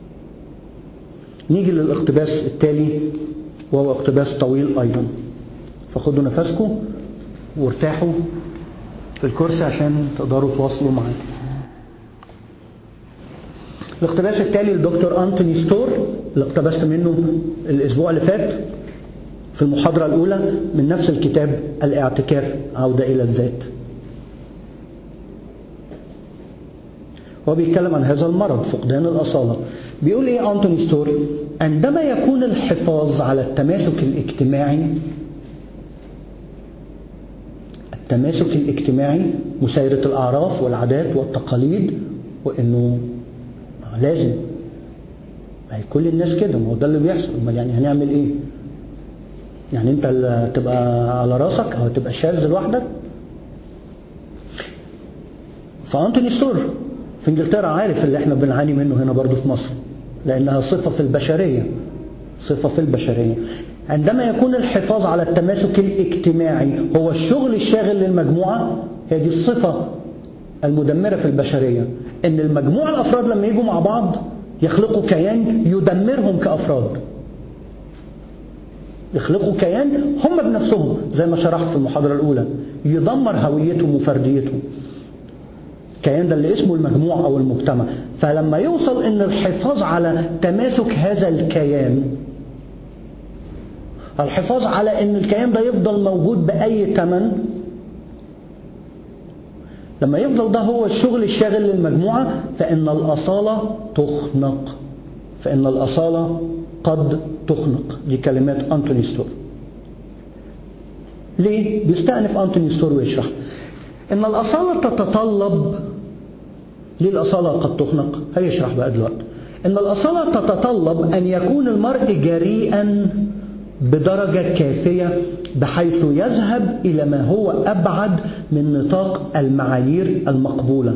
نيجي للاقتباس التالي وهو اقتباس طويل أيضا فخدوا نفسكم وارتاحوا في الكرسي عشان تقدروا تواصلوا معايا الاقتباس التالي لدكتور أنتوني ستور اللي اقتبست منه الأسبوع اللي فات في المحاضرة الأولى من نفس الكتاب الاعتكاف عودة إلى الذات هو بيتكلم عن هذا المرض فقدان الأصالة بيقول إيه أنتوني ستور عندما يكون الحفاظ على التماسك الاجتماعي التماسك الاجتماعي مسايرة الأعراف والعادات والتقاليد وإنه لازم ما هي كل الناس كده ما هو ده اللي بيحصل امال يعني هنعمل ايه يعني انت اللي تبقى على راسك او تبقى شاذ لوحدك فانتوني ستور في انجلترا عارف اللي احنا بنعاني منه هنا برضو في مصر لانها صفه في البشريه صفه في البشريه عندما يكون الحفاظ على التماسك الاجتماعي هو الشغل الشاغل للمجموعه هي دي الصفه المدمره في البشريه ان المجموعه الافراد لما يجوا مع بعض يخلقوا كيان يدمرهم كافراد يخلقوا كيان هم بنفسهم زي ما شرحت في المحاضره الاولى يدمر هويتهم وفرديتهم الكيان ده اللي اسمه المجموع او المجتمع فلما يوصل ان الحفاظ على تماسك هذا الكيان الحفاظ على ان الكيان ده يفضل موجود باي ثمن لما يفضل ده هو الشغل الشاغل للمجموعة فإن الأصالة تخنق فإن الأصالة قد تخنق دي كلمات أنتوني ستور ليه؟ بيستأنف أنتوني ستور ويشرح إن الأصالة تتطلب ليه الأصالة قد تخنق؟ هيشرح بقى دلوقتي إن الأصالة تتطلب أن يكون المرء جريئا بدرجة كافية بحيث يذهب إلى ما هو أبعد من نطاق المعايير المقبولة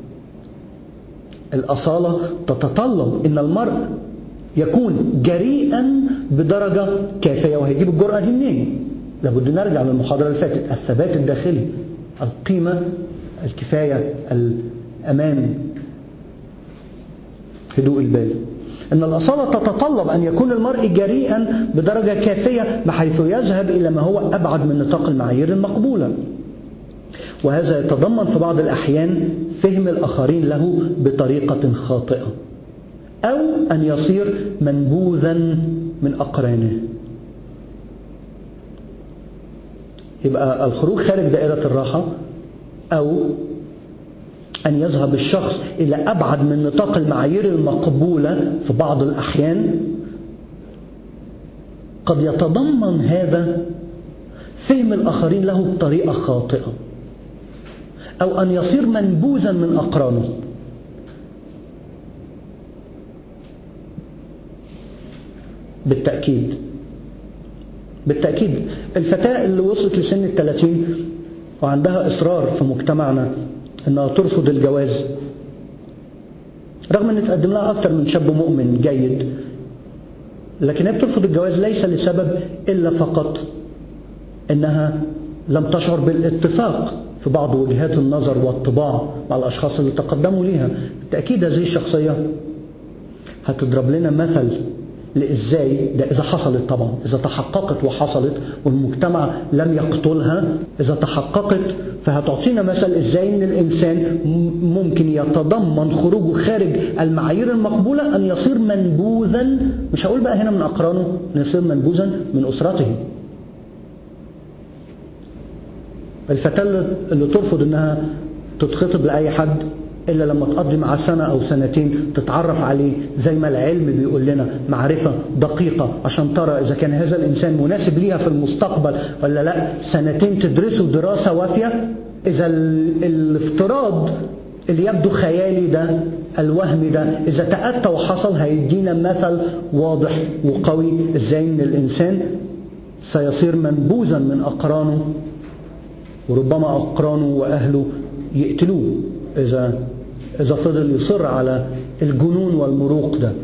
الأصالة تتطلب أن المرء يكون جريئا بدرجة كافية وهيجيب الجرأة دي منين؟ لابد نرجع للمحاضرة اللي فاتت الثبات الداخلي القيمة الكفاية الأمان هدوء البال أن الأصالة تتطلب أن يكون المرء جريئا بدرجة كافية بحيث يذهب إلى ما هو أبعد من نطاق المعايير المقبولة وهذا يتضمن في بعض الأحيان فهم الآخرين له بطريقة خاطئة أو أن يصير منبوذا من أقرانه يبقى الخروج خارج دائرة الراحة أو أن يذهب الشخص إلى أبعد من نطاق المعايير المقبولة في بعض الأحيان قد يتضمن هذا فهم الآخرين له بطريقة خاطئة أو أن يصير منبوذا من أقرانه بالتأكيد بالتأكيد الفتاة اللي وصلت لسن الثلاثين وعندها إصرار في مجتمعنا انها ترفض الجواز رغم ان تقدم لها اكتر من شاب مؤمن جيد لكن هي بترفض الجواز ليس لسبب الا فقط انها لم تشعر بالاتفاق في بعض وجهات النظر والطباع مع الاشخاص اللي تقدموا ليها بالتاكيد هذه الشخصيه هتضرب لنا مثل لازاي ده اذا حصلت طبعا اذا تحققت وحصلت والمجتمع لم يقتلها اذا تحققت فهتعطينا مثل ازاي ان الانسان ممكن يتضمن خروجه خارج المعايير المقبوله ان يصير منبوذا مش هقول بقى هنا من اقرانه ان يصير منبوذا من اسرته الفتاه اللي ترفض انها تتخطب لاي حد إلا لما تقضي معاه سنة أو سنتين تتعرف عليه زي ما العلم بيقول لنا معرفة دقيقة عشان ترى إذا كان هذا الإنسان مناسب ليها في المستقبل ولا لا سنتين تدرسوا دراسة وافية إذا الافتراض اللي يبدو خيالي ده الوهمي ده إذا تأتى وحصل هيدينا مثل واضح وقوي إزاي إن الإنسان سيصير منبوذا من أقرانه وربما أقرانه وأهله يقتلوه إذا إذا فضل يصر على الجنون والمروق ده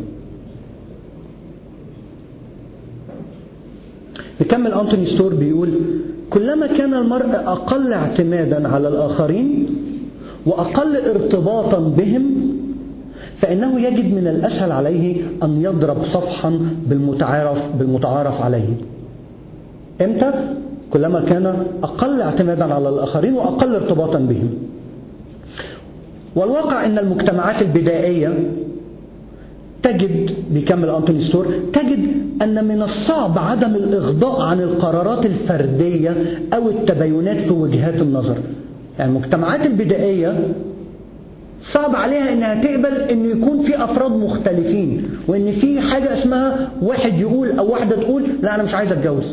نكمل أنتوني ستور بيقول كلما كان المرء أقل اعتمادا على الآخرين وأقل ارتباطا بهم فإنه يجد من الأسهل عليه أن يضرب صفحا بالمتعارف بالمتعارف عليه إمتى؟ كلما كان أقل اعتمادا على الآخرين وأقل ارتباطا بهم والواقع أن المجتمعات البدائية تجد بيكمل أنتوني ستور تجد أن من الصعب عدم الإغضاء عن القرارات الفردية أو التباينات في وجهات النظر يعني المجتمعات البدائية صعب عليها انها تقبل ان يكون في افراد مختلفين وان في حاجه اسمها واحد يقول او واحده تقول لا انا مش عايز اتجوز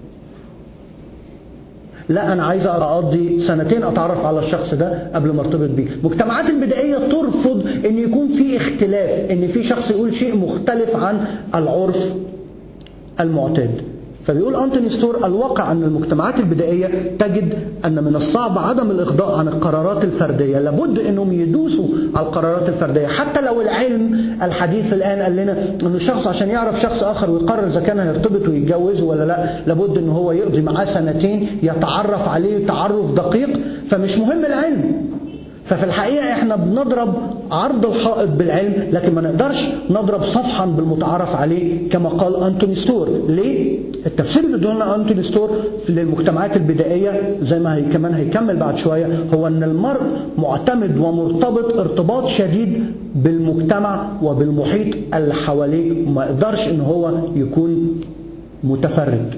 لا انا عايز اقضي سنتين اتعرف على الشخص ده قبل ما ارتبط بيه المجتمعات البدائيه ترفض ان يكون في اختلاف ان في شخص يقول شيء مختلف عن العرف المعتاد فبيقول أنتوني ستور الواقع أن المجتمعات البدائية تجد أن من الصعب عدم الإغضاء عن القرارات الفردية لابد أنهم يدوسوا على القرارات الفردية حتى لو العلم الحديث الآن قال لنا أن الشخص عشان يعرف شخص آخر ويقرر إذا كان هيرتبط ويتجوزه ولا لا لابد أن هو يقضي معاه سنتين يتعرف عليه تعرف دقيق فمش مهم العلم ففي الحقيقة احنا بنضرب عرض الحائط بالعلم لكن ما نقدرش نضرب صفحا بالمتعارف عليه كما قال أنتوني ستور ليه؟ التفسير اللي ادونا أنتوني ستور في للمجتمعات البدائية زي ما هي كمان هيكمل بعد شوية هو أن المرء معتمد ومرتبط ارتباط شديد بالمجتمع وبالمحيط اللي حواليه وما يقدرش ان هو يكون متفرد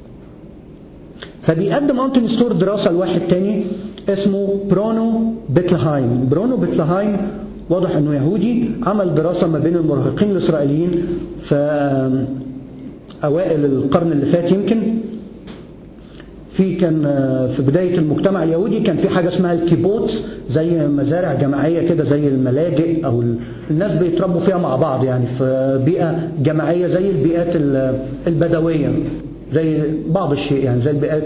فبيقدم أنتوني ستور دراسة لواحد تاني اسمه برونو بيتلهايم برونو بيتلهايم واضح انه يهودي عمل دراسة ما بين المراهقين الاسرائيليين في اوائل القرن اللي فات يمكن في كان في بداية المجتمع اليهودي كان في حاجة اسمها الكيبوتس زي مزارع جماعية كده زي الملاجئ أو الناس بيتربوا فيها مع بعض يعني في بيئة جماعية زي البيئات البدوية زي بعض الشيء يعني زي البيئات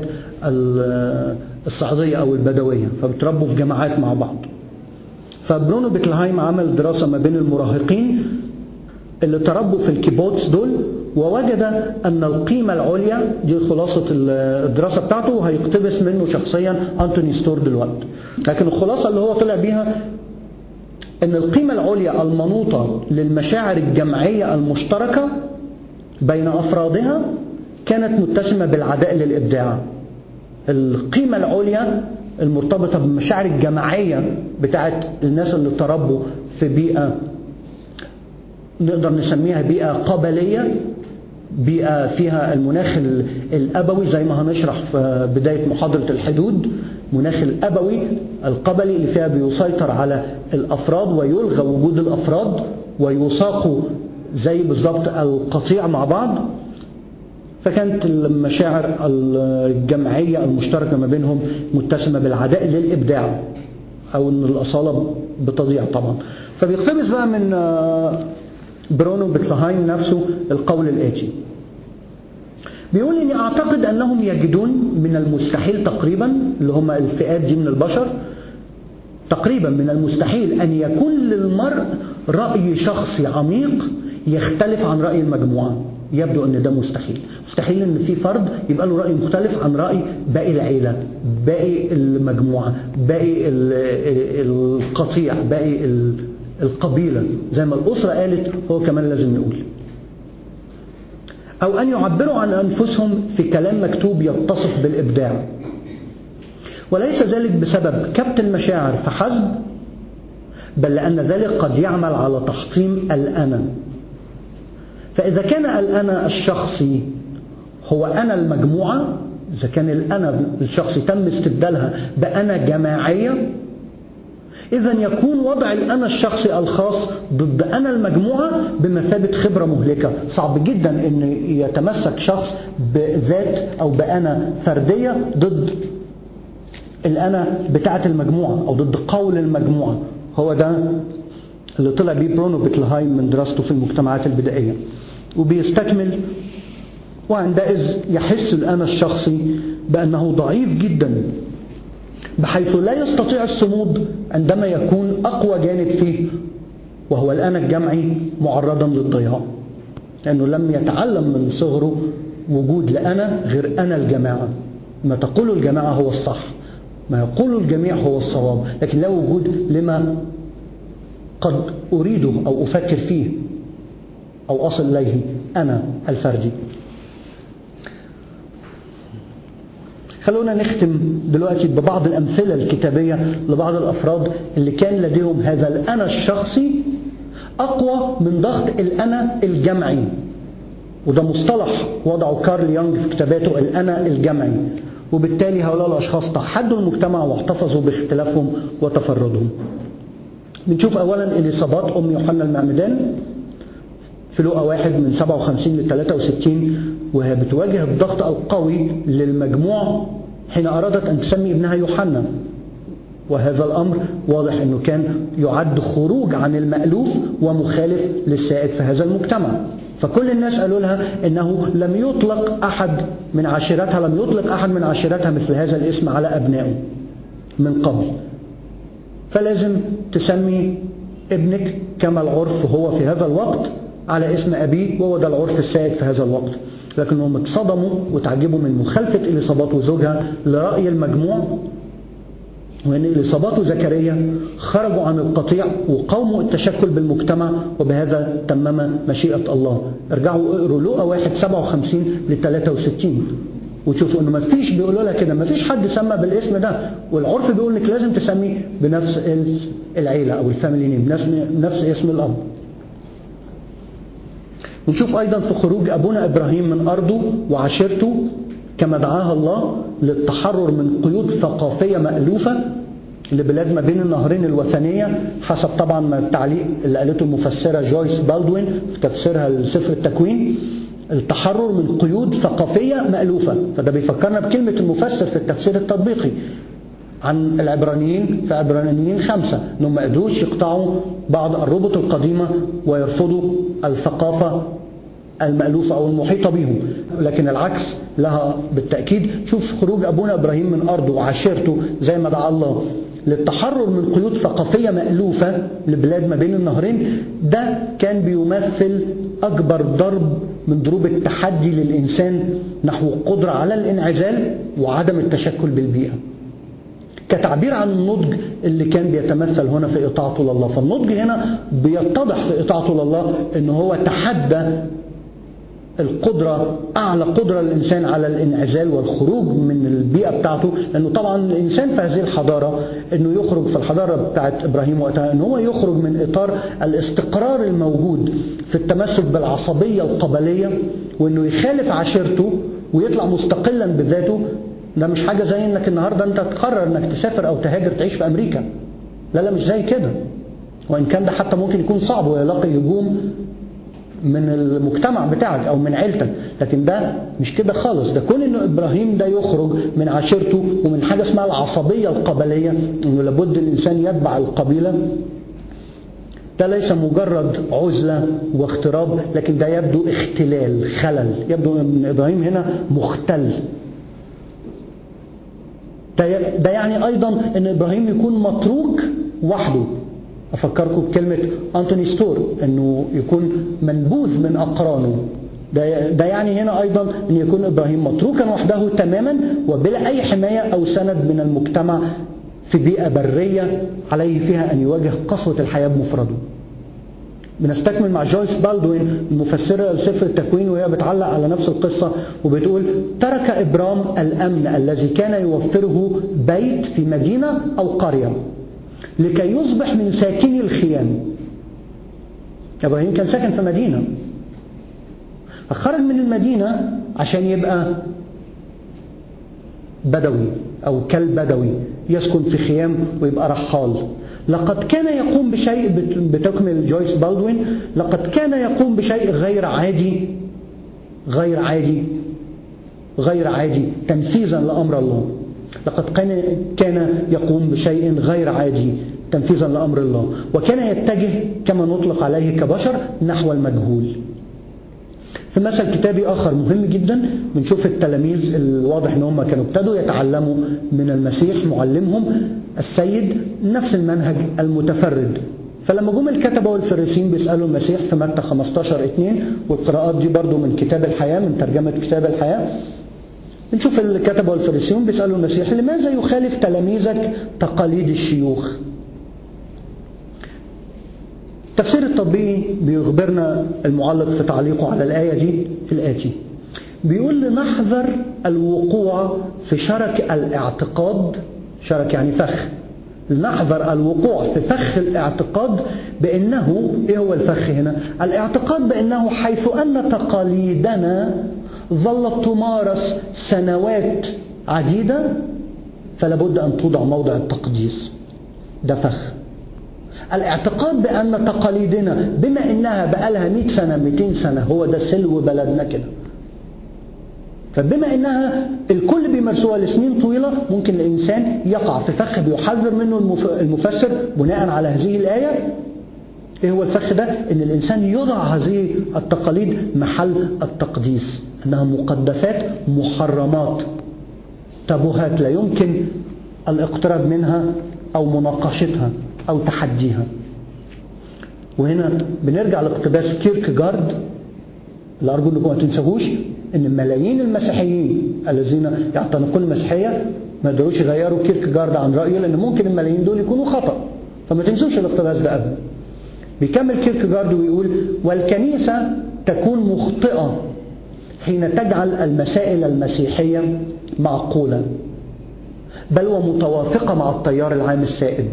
الصعيدية أو البدوية فبتربوا في جماعات مع بعض فبرونو بيتلهايم عمل دراسة ما بين المراهقين اللي تربوا في الكيبوتس دول ووجد أن القيمة العليا دي خلاصة الدراسة بتاعته وهيقتبس منه شخصيا أنتوني ستور دلوقتي لكن الخلاصة اللي هو طلع بيها أن القيمة العليا المنوطة للمشاعر الجمعية المشتركة بين أفرادها كانت متسمة بالعداء للإبداع القيمة العليا المرتبطة بالمشاعر الجماعية بتاعت الناس اللي تربوا في بيئة نقدر نسميها بيئة قبلية بيئة فيها المناخ الأبوي زي ما هنشرح في بداية محاضرة الحدود مناخ الأبوي القبلي اللي فيها بيسيطر على الأفراد ويلغى وجود الأفراد ويساقوا زي بالظبط القطيع مع بعض فكانت المشاعر الجمعية المشتركة ما بينهم متسمة بالعداء للإبداع أو أن الأصالة بتضيع طبعا فبيقتبس بقى من برونو بتلهايم نفسه القول الآتي بيقول إني أعتقد أنهم يجدون من المستحيل تقريبا اللي هم الفئات دي من البشر تقريبا من المستحيل أن يكون للمرء رأي شخصي عميق يختلف عن رأي المجموعة يبدو ان ده مستحيل مستحيل ان في فرد يبقى له راي مختلف عن راي باقي العيله باقي المجموعه باقي القطيع باقي القبيله زي ما الاسره قالت هو كمان لازم يقول او ان يعبروا عن انفسهم في كلام مكتوب يتصف بالابداع وليس ذلك بسبب كبت المشاعر فحسب بل لان ذلك قد يعمل على تحطيم الانا فإذا كان الأنا الشخصي هو أنا المجموعة إذا كان الأنا الشخصي تم استبدالها بأنا جماعية إذا يكون وضع الأنا الشخصي الخاص ضد أنا المجموعة بمثابة خبرة مهلكة صعب جدا أن يتمسك شخص بذات أو بأنا فردية ضد الأنا بتاعة المجموعة أو ضد قول المجموعة هو ده اللي طلع بيه برونو بيتلهايم من دراسته في المجتمعات البدائية وبيستكمل وعندئذ يحس الأنا الشخصي بأنه ضعيف جدا بحيث لا يستطيع الصمود عندما يكون أقوى جانب فيه وهو الأنا الجمعي معرضا للضياع لأنه لم يتعلم من صغره وجود لأنا غير أنا الجماعة ما تقول الجماعة هو الصح ما يقول الجميع هو الصواب لكن لا وجود لما قد أريده أو أفكر فيه أو أصل إليه أنا الفردي خلونا نختم دلوقتي ببعض الأمثلة الكتابية لبعض الأفراد اللي كان لديهم هذا الأنا الشخصي أقوى من ضغط الأنا الجمعي وده مصطلح وضعه كارل يونغ في كتاباته الأنا الجمعي وبالتالي هؤلاء الأشخاص توحدوا المجتمع واحتفظوا باختلافهم وتفردهم بنشوف أولا إليصابات أم يوحنا المعمدان في لقا واحد من 57 ل 63 وهي بتواجه الضغط القوي للمجموع حين أرادت أن تسمي ابنها يوحنا وهذا الأمر واضح أنه كان يعد خروج عن المألوف ومخالف للسائد في هذا المجتمع فكل الناس قالوا لها أنه لم يطلق أحد من عشيرتها لم يطلق أحد من عشيرتها مثل هذا الاسم على أبنائه من قبل فلازم تسمي ابنك كما العرف هو في هذا الوقت على اسم أبيه وهو ده العرف السائد في هذا الوقت لكنهم اتصدموا وتعجبوا من مخالفة إليصابات وزوجها لرأي المجموع وأن إليصابات وزكريا خرجوا عن القطيع وقاوموا التشكل بالمجتمع وبهذا تمم مشيئة الله ارجعوا اقروا لقا 1 57 ل 63 وتشوفوا انه ما فيش بيقولوا لها كده ما فيش حد سمى بالاسم ده والعرف بيقول انك لازم تسمي بنفس العيله او الفاميلي نيم نفس نفس اسم الاب نشوف ايضا في خروج ابونا ابراهيم من ارضه وعشيرته كما دعاها الله للتحرر من قيود ثقافيه مالوفه لبلاد ما بين النهرين الوثنيه حسب طبعا ما التعليق اللي قالته المفسره جويس بالدوين في تفسيرها لسفر التكوين التحرر من قيود ثقافيه مالوفه فده بيفكرنا بكلمه المفسر في التفسير التطبيقي عن العبرانيين في عبرانيين خمسة انهم ما قدروش يقطعوا بعض الربط القديمة ويرفضوا الثقافة المألوفة أو المحيطة بهم لكن العكس لها بالتأكيد شوف خروج أبونا إبراهيم من أرضه وعشيرته زي ما دعا الله للتحرر من قيود ثقافية مألوفة لبلاد ما بين النهرين ده كان بيمثل أكبر ضرب من ضروب التحدي للإنسان نحو القدرة على الانعزال وعدم التشكل بالبيئة كتعبير عن النضج اللي كان بيتمثل هنا في إطاعته لله فالنضج هنا بيتضح في إطاعته لله إن هو تحدى القدرة أعلى قدرة للإنسان على الانعزال والخروج من البيئة بتاعته لأنه طبعا الإنسان في هذه الحضارة أنه يخرج في الحضارة بتاعت إبراهيم وقتها أنه هو يخرج من إطار الاستقرار الموجود في التمسك بالعصبية القبلية وأنه يخالف عشيرته ويطلع مستقلا بذاته ده مش حاجة زي انك النهاردة انت تقرر انك تسافر او تهاجر تعيش في امريكا لا لا مش زي كده وان كان ده حتى ممكن يكون صعب ويلاقي هجوم من المجتمع بتاعك او من عيلتك لكن ده مش كده خالص ده كون انه ابراهيم ده يخرج من عشيرته ومن حاجة اسمها العصبية القبلية انه لابد الانسان يتبع القبيلة ده ليس مجرد عزلة واغتراب لكن ده يبدو اختلال خلل يبدو ان ابراهيم هنا مختل ده يعني أيضا أن إبراهيم يكون متروك وحده أفكركم بكلمة أنتوني ستور أنه يكون منبوذ من أقرانه ده, ده يعني هنا أيضا أن يكون إبراهيم متروكا وحده تماما وبلا أي حماية أو سند من المجتمع في بيئة برية عليه فيها أن يواجه قسوة الحياة بمفرده بنستكمل مع جويس بالدوين المفسرة لسفر التكوين وهي بتعلق على نفس القصة وبتقول ترك إبرام الأمن الذي كان يوفره بيت في مدينة أو قرية لكي يصبح من ساكني الخيام إبراهيم كان ساكن في مدينة خرج من المدينة عشان يبقى بدوي أو كالبدوي يسكن في خيام ويبقى رحال لقد كان يقوم بشيء بتكمل جويس بالدوين لقد كان يقوم بشيء غير عادي غير عادي غير عادي تنفيذا لأمر الله لقد كان كان يقوم بشيء غير عادي تنفيذا لأمر الله وكان يتجه كما نطلق عليه كبشر نحو المجهول في مثل كتابي آخر مهم جدا بنشوف التلاميذ الواضح ان هم كانوا ابتدوا يتعلموا من المسيح معلمهم السيد نفس المنهج المتفرد فلما جم الكتبة والفريسين بيسألوا المسيح في متى 15 2 والقراءات دي برضو من كتاب الحياة من ترجمة كتاب الحياة بنشوف الكتبة والفريسيون بيسألوا المسيح لماذا يخالف تلاميذك تقاليد الشيوخ التفسير التطبيقي بيخبرنا المعلق في تعليقه على الآية دي الآتي بيقول لنحذر الوقوع في شرك الاعتقاد شرك يعني فخ لنحذر الوقوع في فخ الاعتقاد بأنه إيه هو الفخ هنا الاعتقاد بأنه حيث أن تقاليدنا ظلت تمارس سنوات عديدة فلا بد أن توضع موضع التقديس ده فخ الاعتقاد بأن تقاليدنا بما إنها بقالها 100 سنة 200 سنة هو ده سلو بلدنا كده فبما انها الكل بيمارسوها لسنين طويله ممكن الانسان يقع في فخ بيحذر منه المفسر بناء على هذه الايه ايه هو الفخ ده ان الانسان يضع هذه التقاليد محل التقديس انها مقدسات محرمات تابوهات لا يمكن الاقتراب منها او مناقشتها او تحديها وهنا بنرجع لاقتباس كيركجارد اللي ارجو انكم ما تنساهوش ان ملايين المسيحيين الذين يعتنقون المسيحيه ما قدروش يغيروا كيركجارد عن رايه لان ممكن الملايين دول يكونوا خطا فما تنسوش الاقتباس ده ابدا بيكمل كيركجارد ويقول والكنيسه تكون مخطئه حين تجعل المسائل المسيحيه معقوله بل ومتوافقه مع التيار العام السائد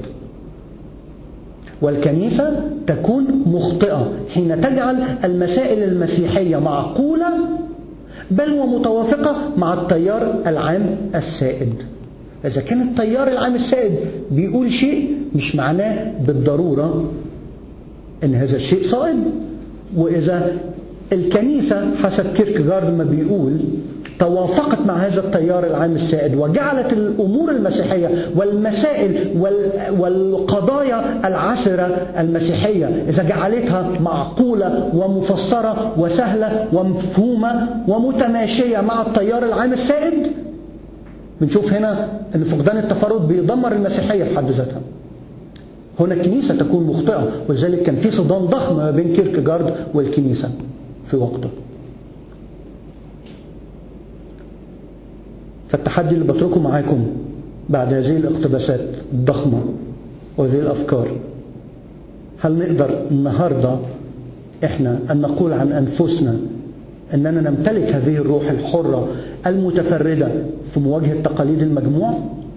والكنيسة تكون مخطئة حين تجعل المسائل المسيحية معقولة بل ومتوافقة مع التيار العام السائد إذا كان التيار العام السائد بيقول شيء مش معناه بالضرورة إن هذا الشيء صائب وإذا الكنيسة حسب كيركجارد ما بيقول توافقت مع هذا التيار العام السائد وجعلت الأمور المسيحية والمسائل والقضايا العسرة المسيحية إذا جعلتها معقولة ومفسرة وسهلة ومفهومة ومتماشية مع التيار العام السائد بنشوف هنا أن فقدان التفرد بيدمر المسيحية في حد ذاتها هنا الكنيسة تكون مخطئة ولذلك كان في صدام ضخم ما بين كيركجارد والكنيسة في وقته فالتحدي اللي بتركه معاكم بعد هذه الاقتباسات الضخمة وهذه الأفكار هل نقدر النهاردة إحنا أن نقول عن أنفسنا أننا نمتلك هذه الروح الحرة المتفردة في مواجهة تقاليد المجموع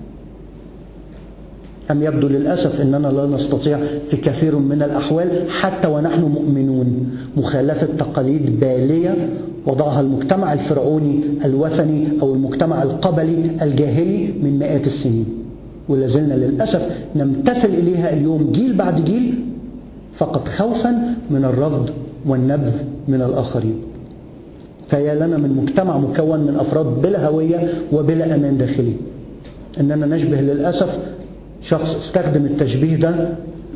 أم يبدو للأسف أننا لا نستطيع في كثير من الأحوال حتى ونحن مؤمنون مخالفة تقاليد بالية وضعها المجتمع الفرعوني الوثني أو المجتمع القبلي الجاهلي من مئات السنين ولازلنا للأسف نمتثل إليها اليوم جيل بعد جيل فقط خوفا من الرفض والنبذ من الآخرين فيا لنا من مجتمع مكون من أفراد بلا هوية وبلا أمان داخلي إننا نشبه للأسف شخص استخدم التشبيه ده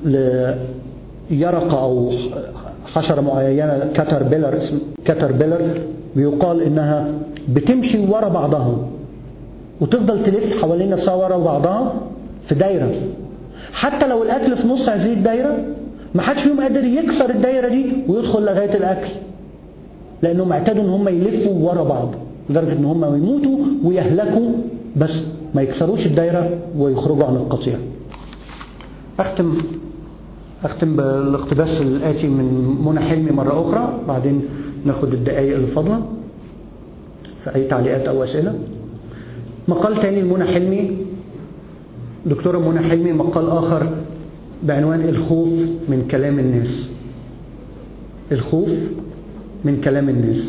ليرقة أو حشرة معينة كتر بيلر اسم كتر بيلر بيقال إنها بتمشي ورا بعضها وتفضل تلف حوالين نفسها ورا بعضها في دايرة حتى لو الأكل في نص هذه الدايرة ما حدش فيهم قادر يكسر الدايرة دي ويدخل لغاية الأكل لأنهم اعتادوا إن هم يلفوا ورا بعض لدرجة إن هم يموتوا ويهلكوا بس ما يكسروش الدايرة ويخرجوا عن القطيع أختم أختم بالاقتباس الآتي من منى حلمي مرة أخرى بعدين ناخد الدقايق اللي فاضلة في أي تعليقات أو أسئلة مقال تاني لمنى حلمي دكتورة منى حلمي مقال آخر بعنوان الخوف من كلام الناس الخوف من كلام الناس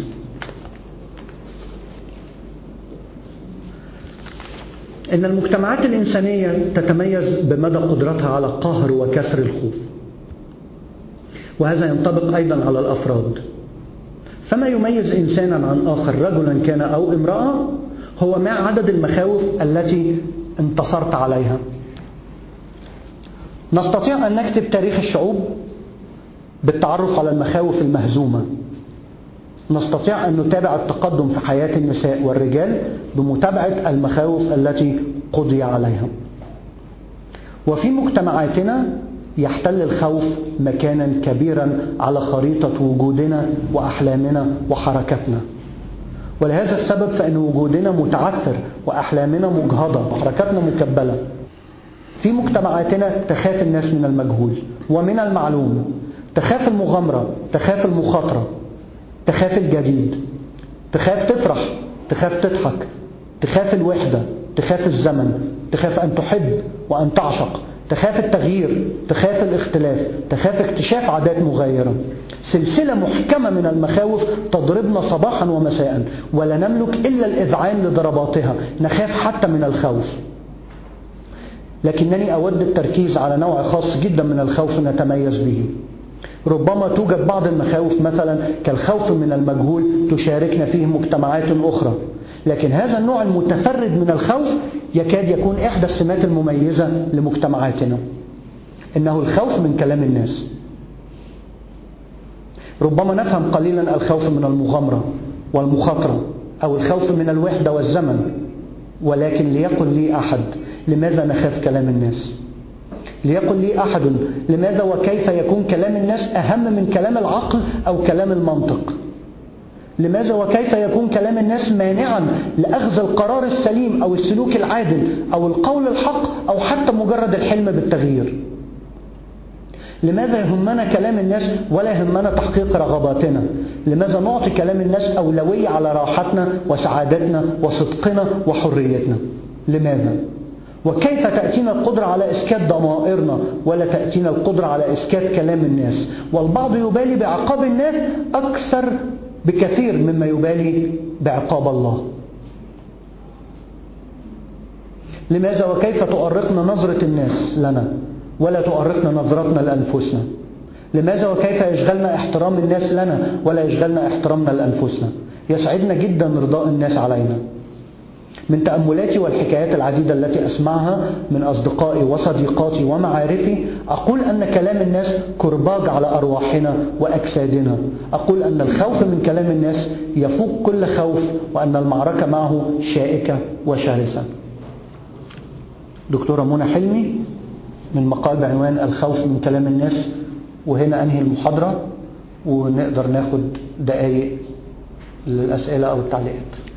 إن المجتمعات الإنسانية تتميز بمدى قدرتها على قهر وكسر الخوف وهذا ينطبق أيضا على الأفراد فما يميز إنسانا عن آخر رجلا كان أو امرأة هو ما عدد المخاوف التي انتصرت عليها نستطيع أن نكتب تاريخ الشعوب بالتعرف على المخاوف المهزومة نستطيع أن نتابع التقدم في حياة النساء والرجال بمتابعة المخاوف التي قضي عليها وفي مجتمعاتنا يحتل الخوف مكانا كبيرا على خريطة وجودنا وأحلامنا وحركتنا ولهذا السبب فإن وجودنا متعثر وأحلامنا مجهضة وحركتنا مكبلة في مجتمعاتنا تخاف الناس من المجهول ومن المعلوم تخاف المغامرة تخاف المخاطرة تخاف الجديد تخاف تفرح تخاف تضحك تخاف الوحدة تخاف الزمن تخاف أن تحب وأن تعشق تخاف التغيير تخاف الاختلاف تخاف اكتشاف عادات مغايرة سلسلة محكمة من المخاوف تضربنا صباحا ومساء ولا نملك إلا الإذعان لضرباتها نخاف حتى من الخوف لكنني أود التركيز على نوع خاص جدا من الخوف نتميز به ربما توجد بعض المخاوف مثلا كالخوف من المجهول تشاركنا فيه مجتمعات أخرى لكن هذا النوع المتفرد من الخوف يكاد يكون إحدى السمات المميزة لمجتمعاتنا إنه الخوف من كلام الناس ربما نفهم قليلا الخوف من المغامرة والمخاطرة أو الخوف من الوحدة والزمن ولكن ليقل لي أحد لماذا نخاف كلام الناس ليقل لي أحد لماذا وكيف يكون كلام الناس أهم من كلام العقل أو كلام المنطق لماذا وكيف يكون كلام الناس مانعا لأخذ القرار السليم أو السلوك العادل أو القول الحق أو حتى مجرد الحلم بالتغيير لماذا يهمنا كلام الناس ولا يهمنا تحقيق رغباتنا لماذا نعطي كلام الناس أولوية على راحتنا وسعادتنا وصدقنا وحريتنا لماذا وكيف تأتينا القدرة على إسكات ضمائرنا ولا تأتينا القدرة على إسكات كلام الناس والبعض يبالي بعقاب الناس أكثر بكثير مما يبالي بعقاب الله لماذا وكيف تؤرقنا نظرة الناس لنا ولا تؤرقنا نظرتنا لأنفسنا لماذا وكيف يشغلنا احترام الناس لنا ولا يشغلنا احترامنا لأنفسنا يسعدنا جدا رضاء الناس علينا من تأملاتي والحكايات العديدة التي أسمعها من أصدقائي وصديقاتي ومعارفي أقول أن كلام الناس كرباج على أرواحنا وأجسادنا أقول أن الخوف من كلام الناس يفوق كل خوف وأن المعركة معه شائكة وشرسة دكتورة منى حلمي من مقال بعنوان الخوف من كلام الناس وهنا أنهي المحاضرة ونقدر ناخد دقايق للأسئلة أو التعليقات